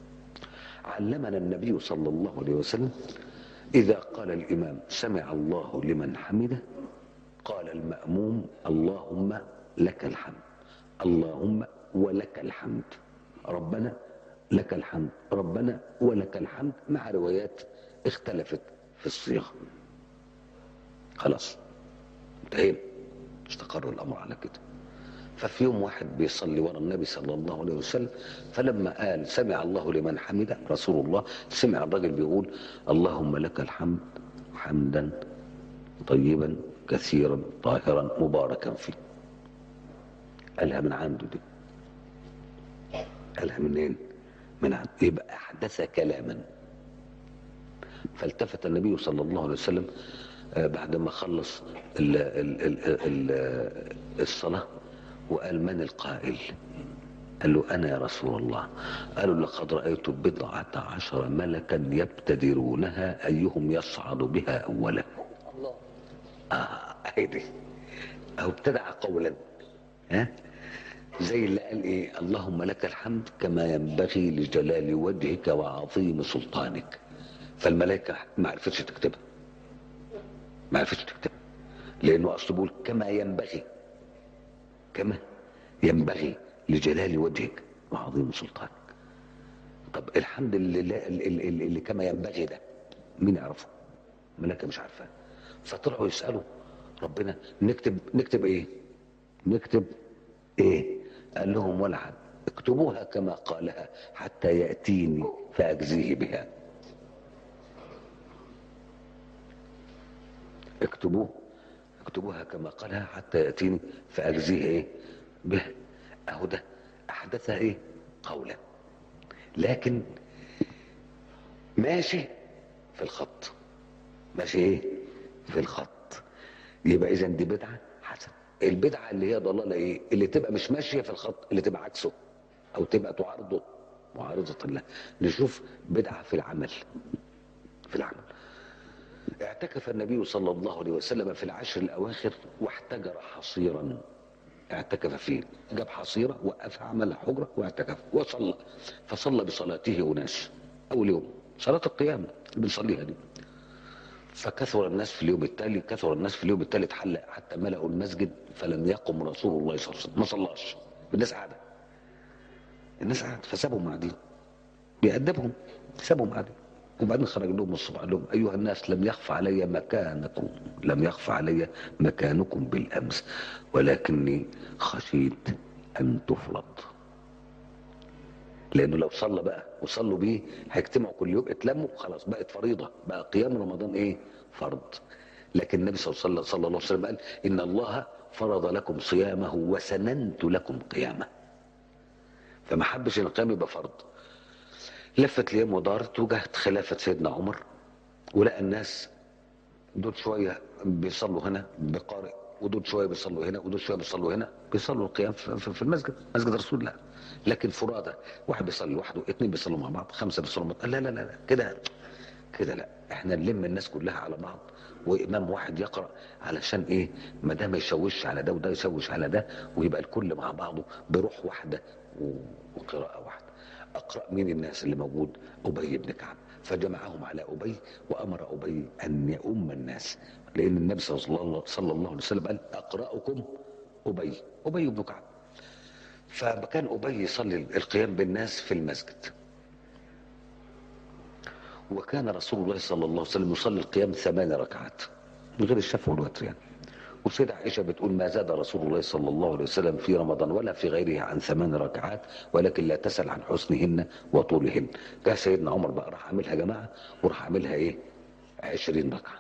Speaker 1: علمنا النبي صلى الله عليه وسلم اذا قال الامام سمع الله لمن حمده قال الماموم اللهم لك الحمد اللهم ولك الحمد ربنا لك الحمد ربنا ولك الحمد مع روايات اختلفت في الصيغه خلاص انتهينا استقر الامر على كده ففي يوم واحد بيصلي ورا النبي صلى الله عليه وسلم فلما قال سمع الله لمن حمده رسول الله سمع الراجل بيقول اللهم لك الحمد حمدا طيبا كثيرا طاهرا مباركا فيه قالها من عنده دي قالها منين من عنده يبقى احدث كلاما فالتفت النبي صلى الله عليه وسلم بعدما خلص ال ال ال ال الصلاه وقال من القائل قال له أنا يا رسول الله قالوا لقد رأيت بضعة عشر ملكا يبتدرونها أيهم يصعد بها أولا
Speaker 2: الله
Speaker 1: آه هيدي أو ابتدع قولا ها زي اللي قال إيه اللهم لك الحمد كما ينبغي لجلال وجهك وعظيم سلطانك فالملائكة ما عرفتش تكتبها ما عرفتش تكتبها لأنه أصله بيقول كما ينبغي كما ينبغي لجلال وجهك وعظيم سلطانك طب الحمد لله اللي, اللي, اللي كما ينبغي ده مين يعرفه الملائكه مش عارفاه فطلعوا يسالوا ربنا نكتب نكتب ايه نكتب ايه قال لهم ولا حد اكتبوها كما قالها حتى ياتيني فاجزيه بها اكتبوه اكتبوها كما قالها حتى ياتيني فاجزيه ايه به اهو ده احدثها ايه قولا لكن ماشي في الخط ماشي ايه في الخط يبقى اذا دي بدعه حسن البدعه اللي هي ضلاله ايه اللي تبقى مش ماشيه في الخط اللي تبقى عكسه او تبقى تعارضه معارضه الله نشوف بدعه في العمل في العمل اعتكف النبي صلى الله عليه وسلم في العشر الاواخر واحتجر حصيرا اعتكف فيه جاب حصيره وقفها عمل حجره واعتكف وصلى فصلى بصلاته اناس اول يوم صلاه القيام اللي بنصليها دي فكثر الناس في اليوم التالي كثر الناس في اليوم التالي حل حتى ملأوا المسجد فلم يقم رسول الله صلى الله عليه وسلم ما صلاش الناس قاعده الناس قاعد فسابهم قاعدين بيأدبهم سابهم قاعدين وبعدين خرج لهم الصبح قال لهم ايها الناس لم يخف علي مكانكم لم يخف علي مكانكم بالامس ولكني خشيت ان تفرض لانه لو صلى بقى وصلوا بيه هيجتمعوا كل يوم اتلموا خلاص بقت فريضه بقى قيام رمضان ايه فرض لكن النبي صلى الله صلى الله عليه وسلم قال ان الله فرض لكم صيامه وسننت لكم قيامه فما حبش ان القيام يبقى فرض لفت الايام ودارت وجهت خلافه سيدنا عمر ولقى الناس دول شويه بيصلوا هنا بقارئ ودول شويه بيصلوا هنا ودول شويه بيصلوا هنا بيصلوا القيام في في- في المسجد مسجد رسول الله لكن فرادى واحد بيصلي لوحده اثنين بيصلوا مع بعض خمسه بيصلوا مع بعض لا لا لا لا كده كده لا احنا نلم الناس كلها على بعض وامام واحد يقرا علشان ايه ما ده ما يشوش على ده وده يشوش على ده ويبقى الكل مع بعضه بروح واحده و- وقراءه واحده اقرا مين الناس اللي موجود ابي بن كعب فجمعهم على ابي وامر ابي ان يؤم الناس لان النبي صلى الله صلى الله عليه وسلم قال اقراكم ابي ابي بن كعب فكان ابي يصلي القيام بالناس في المسجد وكان رسول الله صلى الله عليه وسلم يصلي القيام ثمان ركعات من غير الشفع والوتر يعني وسيدة عائشة بتقول ما زاد رسول الله صلى الله عليه وسلم في رمضان ولا في غيره عن ثمان ركعات ولكن لا تسأل عن حسنهن وطولهن جاء سيدنا عمر بقى راح عاملها جماعة وراح عاملها ايه عشرين ركعة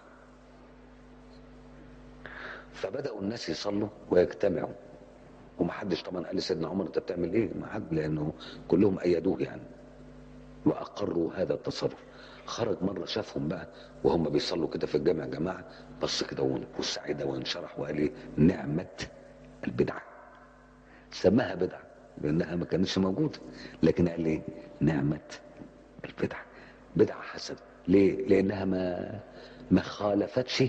Speaker 1: فبدأوا الناس يصلوا ويجتمعوا ومحدش طبعا قال لسيدنا عمر انت بتعمل ايه ما حد لانه كلهم ايدوه يعني واقروا هذا التصرف خرج مره شافهم بقى وهم بيصلوا كده في الجامع جماعه بص كده وسعد وانشرح وقال ايه نعمه البدعه سماها بدعه لانها ما كانتش موجوده لكن قال ايه نعمه البدعه بدعه حسنه ليه لانها ما ما خالفتش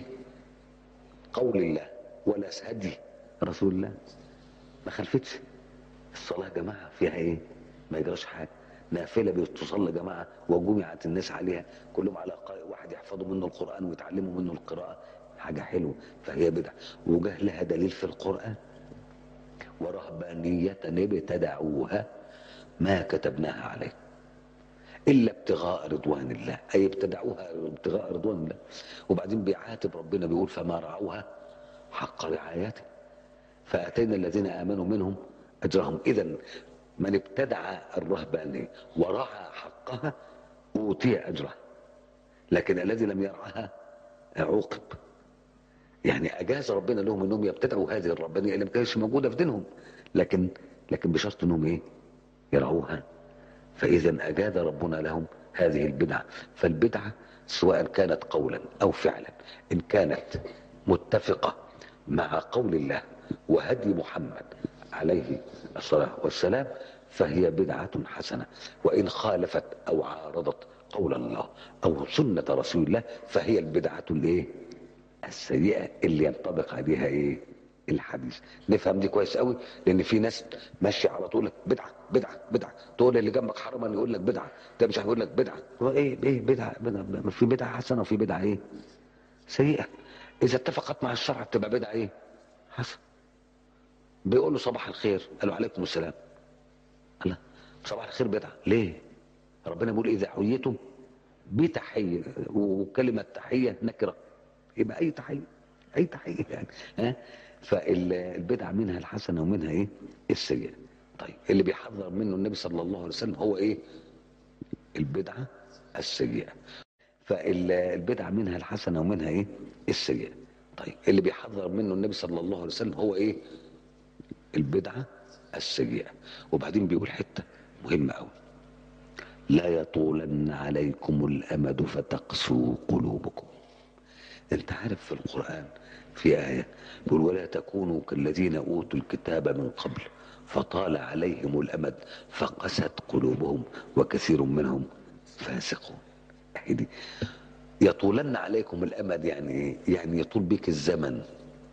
Speaker 1: قول الله ولا هدي رسول الله ما خلفتش الصلاه يا جماعه فيها ايه ما يجراش حاجه نافله بتصلى جماعه وجمعت الناس عليها كلهم على قارئ واحد يحفظوا منه القران ويتعلموا منه القراءه حاجه حلوه فهي بدعه وجه لها دليل في القران ورهبانيه ابتدعوها ما كتبناها عليه الا ابتغاء رضوان الله اي ابتدعوها ابتغاء رضوان الله وبعدين بيعاتب ربنا بيقول فما رعوها حق رعايته فاتينا الذين امنوا منهم اجرهم اذا من ابتدع الرهبانيه ورعى حقها اوتي اجره لكن الذي لم يرعها عوقب يعني اجاز ربنا لهم انهم يبتدعوا هذه الرهبانيه اللي ما كانتش موجوده في دينهم لكن لكن بشرط انهم ايه يرعوها فاذا اجاز ربنا لهم هذه البدعه فالبدعه سواء كانت قولا او فعلا ان كانت متفقه مع قول الله وهدي محمد عليه الصلاه والسلام فهي بدعه حسنه وان خالفت او عارضت قول الله او سنه رسول الله فهي البدعه الايه السيئه اللي ينطبق عليها ايه الحديث نفهم دي كويس قوي لان في ناس ماشيه على طول لك بدعه بدعه بدعه تقول اللي جنبك حرما يقول لك بدعه ده مش هيقول لك بدعه هو ايه ايه بدعه بدعه في بدعه حسنه وفي بدعه ايه سيئه اذا اتفقت مع الشرع بتبقى بدعه ايه حسن بيقول له صباح الخير قال له عليكم السلام الله صباح الخير بدعه ليه ربنا بيقول اذا حييتم بتحيه وكلمه تحيه نكره يبقى اي تحيه اي تحيه يعني ها فالبدعه منها الحسنه ومنها ايه السيئه طيب اللي بيحذر منه النبي صلى الله عليه وسلم هو ايه البدعه السيئه فالبدعه منها الحسنه ومنها ايه السيئه طيب اللي بيحذر منه النبي صلى الله عليه وسلم هو ايه البدعه السيئه وبعدين بيقول حته مهمه قوي لا يطولن عليكم الامد فتقسوا قلوبكم انت عارف في القرآن في آية بيقول ولا تكونوا كالذين أوتوا الكتاب من قبل فطال عليهم الأمد فقست قلوبهم وكثير منهم فاسقون دي يطولن عليكم الأمد يعني إيه؟ يعني يطول بك الزمن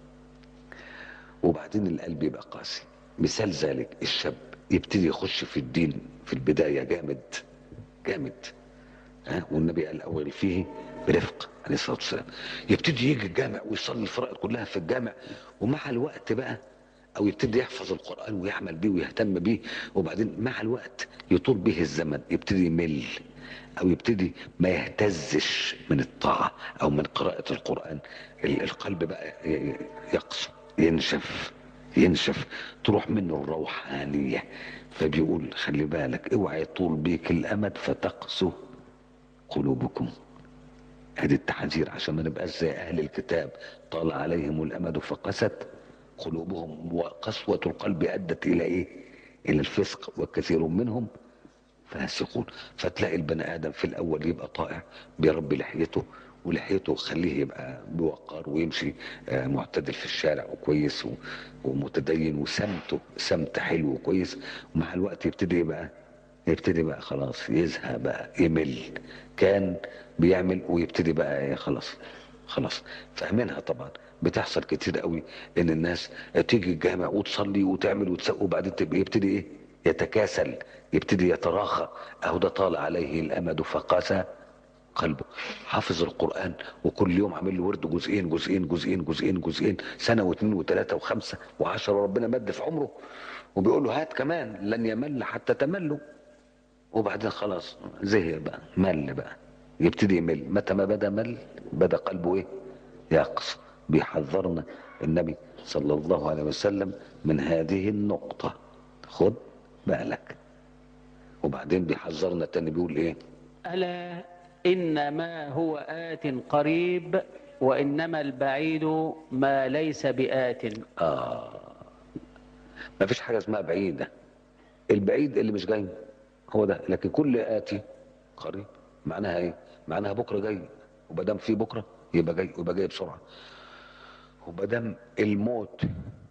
Speaker 1: وبعدين القلب يبقى قاسي مثال ذلك الشاب يبتدي يخش في الدين في البداية جامد جامد ها والنبي قال اول فيه برفق عليه الصلاه والسلام يبتدي يجي الجامع ويصلي الفرائض كلها في الجامع ومع الوقت بقى او يبتدي يحفظ القران ويعمل بيه ويهتم بيه وبعدين مع الوقت يطول به الزمن يبتدي يمل او يبتدي ما يهتزش من الطاعه او من قراءه القران ال- القلب بقى ي- يقسو ينشف ينشف تروح منه الروحانيه فبيقول خلي بالك اوعى يطول بيك الامد فتقسو قلوبكم ادي التحذير عشان ما نبقاش زي اهل الكتاب طال عليهم الامد فقست قلوبهم وقسوه القلب ادت الى ايه؟ الى الفسق وكثير منهم فاسقون فتلاقي البني ادم في الاول يبقى طائع بيربي لحيته ولحيته خليه يبقى بوقار ويمشي آه، معتدل في الشارع وكويس و- ومتدين وسمته سمت حلو وكويس ومع الوقت يبتدي يبقى يبتدي بقى خلاص يزهق بقى يمل كان بيعمل ويبتدي بقى إيه خلاص خلاص فاهمينها طبعا بتحصل كتير قوي ان الناس تيجي الجامع وتصلي وتعمل وتسوي وبعدين تبقى يبتدي ايه يتكاسل يبتدي يتراخى اهو ده طال عليه الامد فقاسى قلبه حافظ القرآن وكل يوم عامل له ورد جزئين جزئين جزئين جزئين جزئين سنة واثنين وثلاثة وخمسة وعشرة وربنا مد في عمره وبيقول له هات كمان لن يمل حتى تملوا وبعدين خلاص زهق بقى مل بقى يبتدي يمل متى ما بدا مل بدا قلبه ايه يقص بيحذرنا النبي صلى الله عليه وسلم من هذه النقطة خد بالك وبعدين بيحذرنا تاني بيقول ايه
Speaker 2: ألا إنما هو آت قريب وإنما البعيد ما ليس بآت
Speaker 1: آه ما فيش حاجة اسمها بعيدة البعيد اللي مش جاي هو ده لكن كل آتي قريب معناها ايه معناها بكرة جاي وبدام في بكرة يبقى جاي ويبقى جاي بسرعة وبدام الموت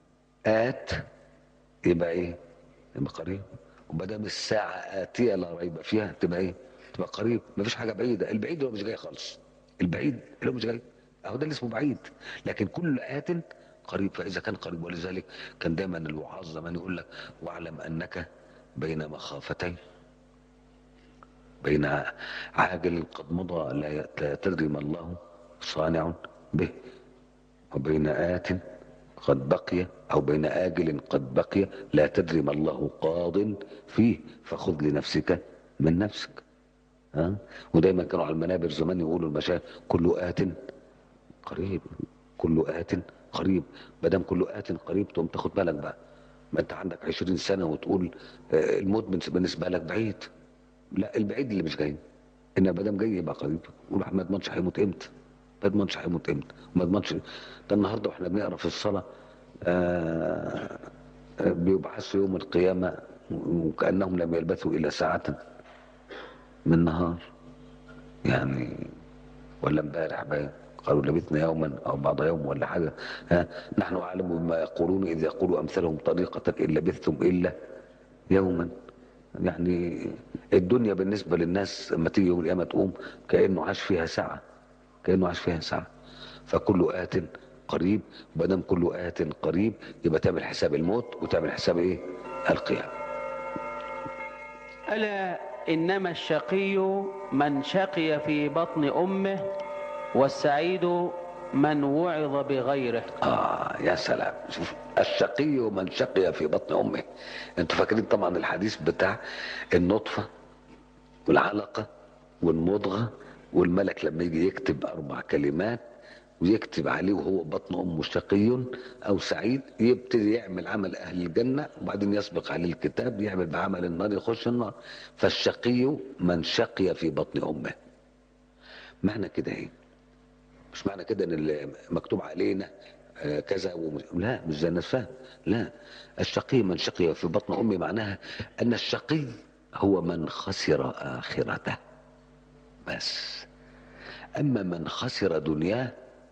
Speaker 1: آت يبقى ايه يبقى قريب وبدام الساعة آتية لا ريب فيها تبقى ايه تبقى قريب ما فيش حاجة بعيدة البعيد اللي هو مش جاي خالص البعيد اللي هو مش جاي اهو ده اللي اسمه بعيد لكن كل آت قريب فإذا كان قريب ولذلك كان دايما الوعاظ زمان يقول لك واعلم أنك بين مخافتين بين عاجل قد مضى لا ي- لا تدري ما الله صانع به وبين آت قد بقي أو بين آجل قد بقي لا تدري ما الله قاض فيه فخذ لنفسك من نفسك ها ودايما كانوا على المنابر زمان يقولوا المشايخ كل آت قريب كل آت قريب ما دام كل آت قريب تقوم تاخد بالك بقى ما انت عندك عشرين سنة وتقول آه، الموت بالنسبة لك بعيد لا البعيد اللي مش جاي ان ما دام جاي يبقى قريب والواحد ما يضمنش هيموت امتى ما يضمنش هيموت امتى وما يضمنش ده النهارده واحنا بنقرا في الصلاه آه آه، بيبعثوا يوم القيامه وكانهم لم يلبثوا الا ساعه من نهار يعني ولا امبارح باين قالوا لبثنا يوما او بعض يوم ولا حاجه ها نحن اعلم بما يقولون اذ يقول امثلهم طريقه ان لبثتم الا يوما يعني الدنيا بالنسبه للناس لما تيجي يوم القيامه تقوم كانه عاش فيها ساعه كانه عاش فيها ساعه فكل ات قريب ما دام كل ات قريب يبقى تعمل حساب الموت وتعمل حساب ايه؟ القيامه
Speaker 2: ألا إنما الشقي من شقي في بطن أمه والسعيد من وعظ بغيره
Speaker 1: آه يا سلام شوف الشقي من شقي في بطن أمه أنتوا فاكرين طبعا الحديث بتاع النطفة والعلقة والمضغة والملك لما يجي يكتب أربع كلمات ويكتب عليه وهو بطن أمه شقي أو سعيد يبتدي يعمل عمل أهل الجنة وبعدين يسبق عليه الكتاب يعمل بعمل النار يخش النار فالشقي من شقي في بطن أمه معنى كده ايه مش معنى كده ان اللي مكتوب علينا آه، كذا ومش... لا مش زي الناس فاهم لا الشقي من شقي في بطن امي معناها ان الشقي هو من خسر اخرته بس اما من خسر دنياه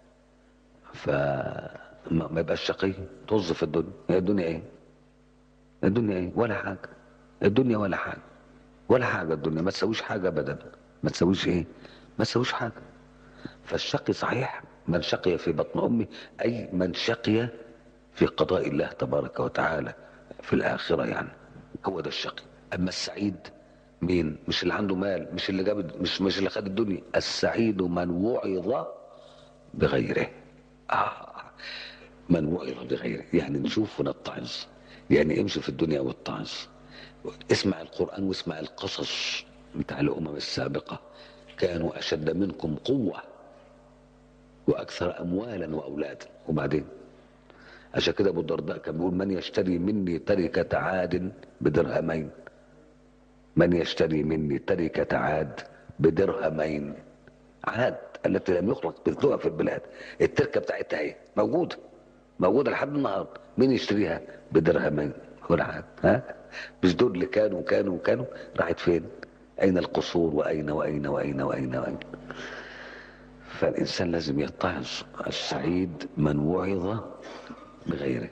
Speaker 1: فما ما يبقاش شقي طز في الدنيا هي الدنيا ايه الدنيا ايه ولا حاجه الدنيا ولا حاجه ولا حاجه الدنيا ما تسويش حاجه ابدا ما تسويش ايه ما تسويش حاجه فالشقي صحيح من شقي في بطن امه اي من شقي في قضاء الله تبارك وتعالى في الاخره يعني هو ده الشقي اما السعيد مين مش اللي عنده مال مش اللي جاب مش مش اللي خد الدنيا السعيد من وعظ بغيره آه. من وعظ بغيره يعني نشوف ونتعظ يعني امشي في الدنيا واتعظ اسمع القرآن واسمع القصص بتاع الأمم السابقة كانوا أشد منكم قوة وأكثر أموالا وأولادا وبعدين عشان كده أبو الدرداء كان بيقول من يشتري مني تركة عاد بدرهمين من يشتري مني تركة عاد بدرهمين عاد التي لم يخلق مثلها في البلاد التركة بتاعتها ايه موجودة موجودة لحد النهاردة مين يشتريها بدرهمين هو العاد ها مش دول اللي كانوا كانوا كانوا راحت فين أين القصور وأين وأين وأين وأين وأين فالإنسان لازم يتعظ السعيد من وعظ بغيره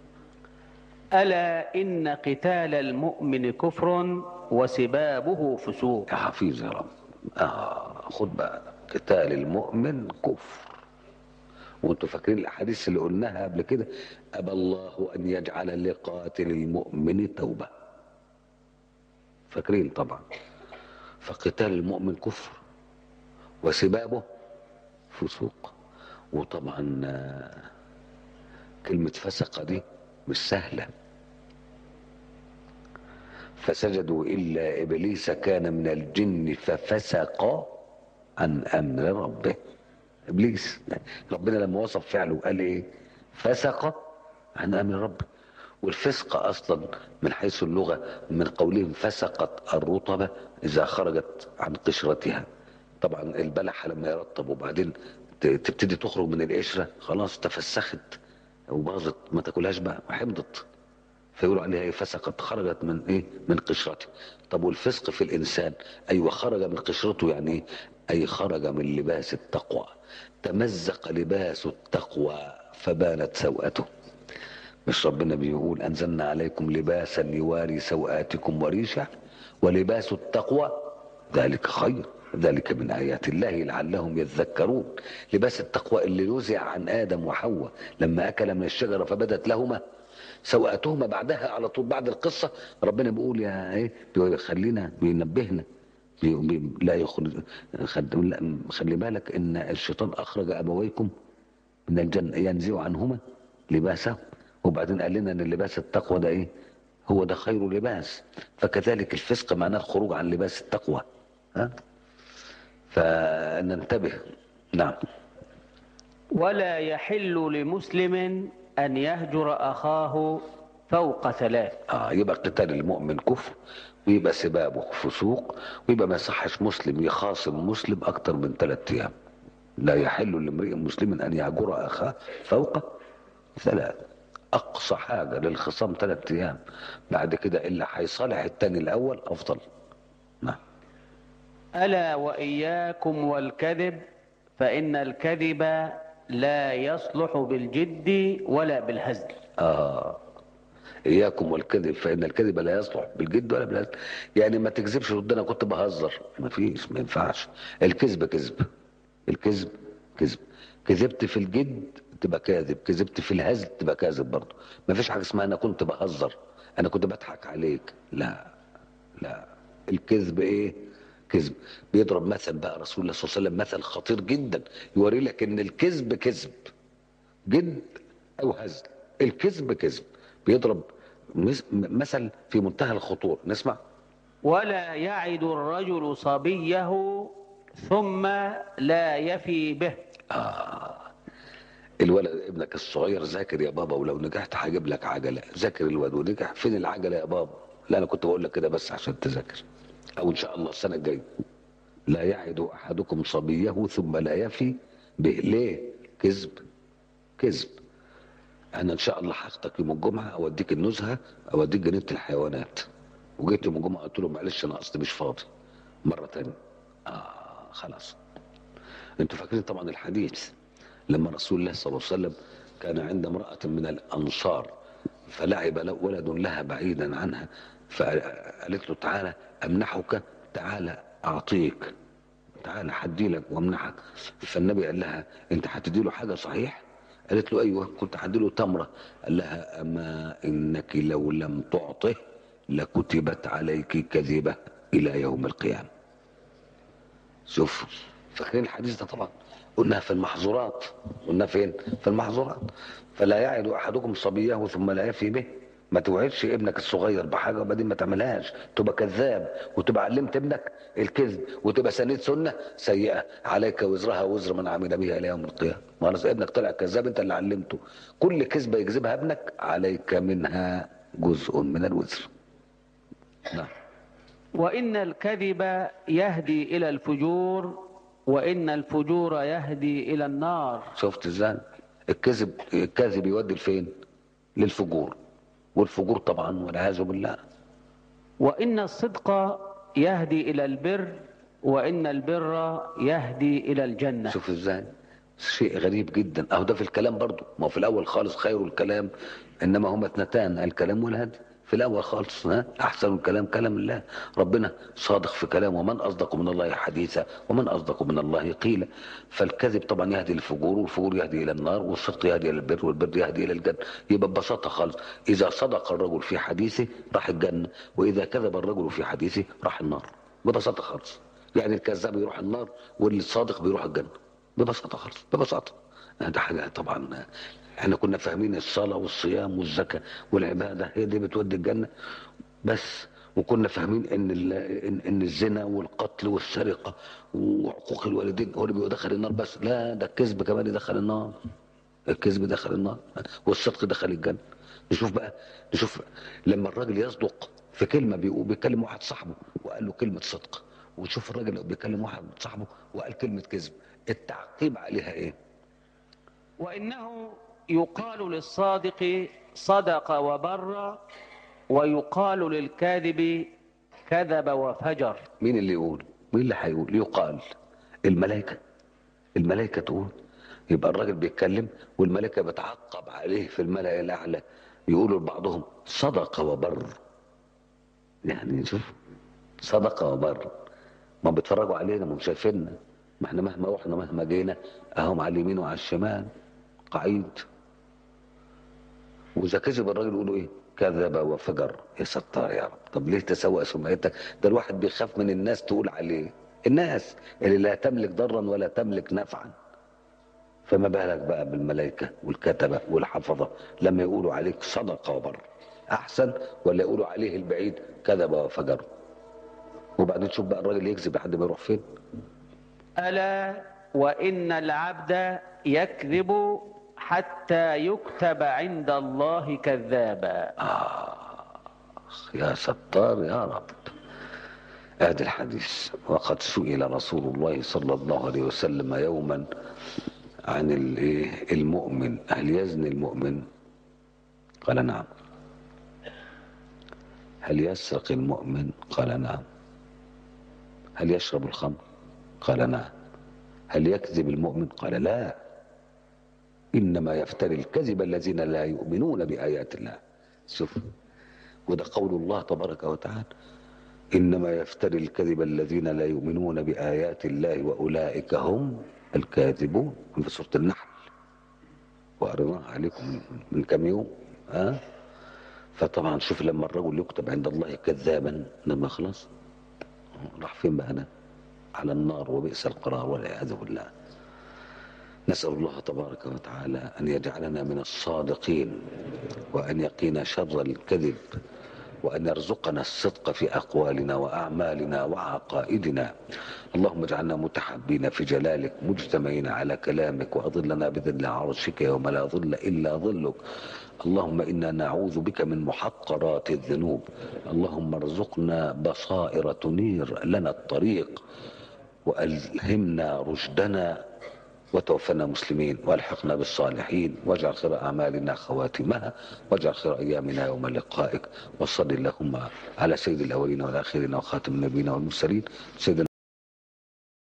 Speaker 2: ألا إن قتال المؤمن كفر وسبابه فسوق
Speaker 1: يا حفيظ يا رب آه خد بقى قتال المؤمن كفر وانتوا فاكرين الاحاديث اللي قلناها قبل كده ابى الله ان يجعل لقاتل المؤمن توبه فاكرين طبعا فقتال المؤمن كفر وسبابه فسوق وطبعا آه، كلمة فسقة دي مش سهلة فسجدوا إلا إبليس كان من الجن ففسق عن أمر ربه إبليس ربنا لما وصف فعله قال إيه فسق عن أمر ربه والفسق أصلا من حيث اللغة من قولهم فسقت الرطبة إذا خرجت عن قشرتها طبعا البلحة لما يرطب وبعدين ت- تبتدي تخرج من القشرة خلاص تفسخت وباظت ما تاكلهاش بقى حمضت فيقولوا عليها ايه فسقت خرجت من ايه من قشرته طب والفسق في الانسان ايوه خرج من قشرته يعني ايه اي خرج من لباس التقوى تمزق لباس التقوى فبانت سوءته مش ربنا بيقول انزلنا عليكم لباسا يواري سوآتكم وريشا ولباس التقوى ذلك خير ذلك من آيات الله لعلهم يذكرون لباس التقوى اللي نزع عن آدم وحواء لما أكل من الشجرة فبدت لهما سوءاتهما بعدها على طول بعد القصة ربنا بيقول يا ايه بيخلينا بينبهنا بي- بي- لا يخرج خد- لا، خلي بالك ان الشيطان اخرج ابويكم من الجنة ينزع عنهما لباسهم وبعدين قال لنا ان لباس التقوى ده ايه هو ده خير لباس فكذلك الفسق معناه الخروج عن لباس التقوى ها فننتبه نعم
Speaker 2: ولا يحل لمسلم أن يهجر أخاه فوق ثلاث
Speaker 1: اه يبقى قتال المؤمن كفر ويبقى سبابه فسوق ويبقى ما يصحش مسلم يخاصم مسلم اكتر من ثلاثة ايام لا يحل لامرئ مسلم ان يهجر اخاه فوق ثلاث اقصى حاجه للخصام ثلاثة ايام بعد كده اللي هيصالح التاني الاول افضل نعم
Speaker 2: ألا وإياكم والكذب فإن الكذب لا يصلح بالجد ولا بالهزل
Speaker 1: آه إياكم والكذب فإن الكذب لا يصلح بالجد ولا بالهزل يعني ما تكذبش ضد أنا كنت بهزر ما فيش ما ينفعش الكذب كذب الكذب كذب كذبت في الجد تبقى كاذب كذبت في الهزل تبقى كاذب برضه ما فيش حاجة اسمها أنا كنت بهزر أنا كنت بضحك عليك لا لا الكذب إيه كذب بيضرب مثل بقى رسول الله صلى الله عليه وسلم مثل خطير جدا يوري لك ان الكذب كذب جد او هزل الكذب كذب بيضرب مس- مثل في منتهى الخطورة نسمع
Speaker 2: ولا يعد الرجل صبيه ثم لا يفي به
Speaker 1: الولد ابنك الصغير ذاكر يا بابا ولو نجحت هجيب لك عجلة ذاكر الواد ونجح فين العجلة يا بابا لا انا كنت بقول لك كده بس عشان تذاكر او ان شاء الله السنة الجاية لا يعد احدكم صبيه ثم لا يفي به ليه كذب كذب انا ان شاء الله هاخدك يوم الجمعه اوديك النزهه اوديك جنينه الحيوانات وجيت يوم الجمعه قلت له معلش انا اصلي مش فاضي مره تانية اه خلاص انتوا فاكرين طبعا الحديث لما رسول الله صلى الله عليه وسلم كان عند امراه من الانصار فلعب له- ولد لها بعيدا عنها فقالت له تعالى امنحك تعالى اعطيك تعالى حدي لك وامنحك فالنبي قال لها انت هتدي له حاجه صحيح قالت له ايوه كنت هدي له تمره قال لها اما انك لو لم تعطه لكتبت عليك كذبه الى يوم القيامه شوف فاكرين الحديث ده طبعا قلناها في المحظورات قلنا فين في المحظورات فلا يعد احدكم صبيه ثم لا يفي به ما توعدش ابنك الصغير بحاجه وبعدين ما تعملهاش تبقى كذاب وتبقى علمت ابنك الكذب وتبقى سنيد سنه سيئه عليك وزرها وزر من عمل بها الى يوم القيامه خلاص ابنك طلع كذاب انت اللي علمته كل كذبه يكذبها ابنك عليك منها جزء من الوزر نعم
Speaker 2: وإن الكذب يهدي إلى الفجور وإن الفجور يهدي إلى النار
Speaker 1: شفت ازاي الكذب الكذب يودي لفين للفجور والفجور طبعا والعياذ بالله
Speaker 2: وإن الصدق يهدي إلى البر وإن البر يهدي إلى الجنة
Speaker 1: شوف ازاي شيء غريب جدا اهو ده في الكلام برضو ما هو في الاول خالص خير الكلام انما هما اثنتان الكلام والهدي في الاول خالص ها احسن الكلام كلام الله ربنا صادق في كلامه ومن اصدق من الله حديثا ومن اصدق من الله قيلا فالكذب طبعا يهدي للفجور والفجور يهدي الى النار والصدق يهدي الى البر والبر يهدي الى الجنه يبقى ببساطه خالص اذا صدق الرجل في حديثه راح الجنه واذا كذب الرجل في حديثه راح النار ببساطه خالص يعني الكذاب يروح النار والصادق بيروح الجنه ببساطه خالص ببساطه ده حاجه طبعا احنا كنا فاهمين الصلاه والصيام والزكاه والعباده هي دي بتودي الجنه بس وكنا فاهمين ان ال- ان إن الزنا والقتل والسرقه وعقوق الوالدين هو اللي بيدخل النار بس لا ده الكذب كمان يدخل النار الكذب دخل النار والصدق دخل الجنه نشوف بقى نشوف لما الراجل يصدق في كلمه بيقول بيكلم واحد صاحبه وقال له كلمه صدق وتشوف الراجل بيكلم واحد صاحبه وقال كلمه كذب التعقيب عليها ايه
Speaker 2: وإنه يقال للصادق صدق وبر ويقال للكاذب كذب وفجر
Speaker 1: مين اللي يقول مين اللي هيقول يقال الملائكة الملائكة تقول يبقى الراجل بيتكلم والملائكة بتعقب عليه في الملأ الأعلى يقولوا لبعضهم صدق وبر يعني شوف صدق وبر ما بيتفرجوا علينا ما هم شايفيننا ما احنا مهما رحنا مهما جينا اهم على اليمين وعلى الشمال قعيد واذا كذب الراجل يقولوا ايه كذب وفجر يا ستار يا رب طب ليه تسوء سمعتك ده الواحد بيخاف من الناس تقول عليه الناس اللي لا تملك ضرا ولا تملك نفعا فما بالك بقى بالملائكة والكتبة والحفظة لما يقولوا عليك صدق وبر أحسن ولا يقولوا عليه البعيد كذب وفجر وبعدين تشوف بقى الراجل يكذب لحد ما يروح فين
Speaker 2: ألا وإن العبد يكذب حتى يكتب عند الله كذابا
Speaker 1: يا ستار يا رب هذا الحديث وقد سئل رسول الله صلى الله عليه وسلم يوما عن الإيه؟ المؤمن هل يزني المؤمن قال نعم هل يسرق المؤمن قال نعم هل يشرب الخمر قال نعم هل يكذب المؤمن قال لا إنما يفتري الكذب الذين لا يؤمنون بآيات الله شوف وده قول الله تبارك وتعالى إنما يفتري الكذب الذين لا يؤمنون بآيات الله وأولئك هم الكاذبون في سورة النحل وقريناها عليكم من كم يوم ها فطبعا شوف لما الرجل يكتب عند الله كذابا لما خلاص راح فين بقى انا على النار وبئس القرار والعياذ بالله نسأل الله تبارك وتعالى أن يجعلنا من الصادقين وأن يقينا شر الكذب وأن يرزقنا الصدق في أقوالنا وأعمالنا وعقائدنا اللهم اجعلنا متحبين في جلالك مجتمعين على كلامك وأظلنا بذل عرشك يوم لا ظل إلا ظلك اللهم إنا نعوذ بك من محقرات الذنوب اللهم ارزقنا بصائر تنير لنا الطريق وألهمنا رشدنا وتوفنا مسلمين والحقنا بالصالحين واجعل خير اعمالنا خواتمها واجعل خير ايامنا يوم لقائك وصل اللهم على سيد الاولين والاخرين وخاتم النبيين والمرسلين سيدنا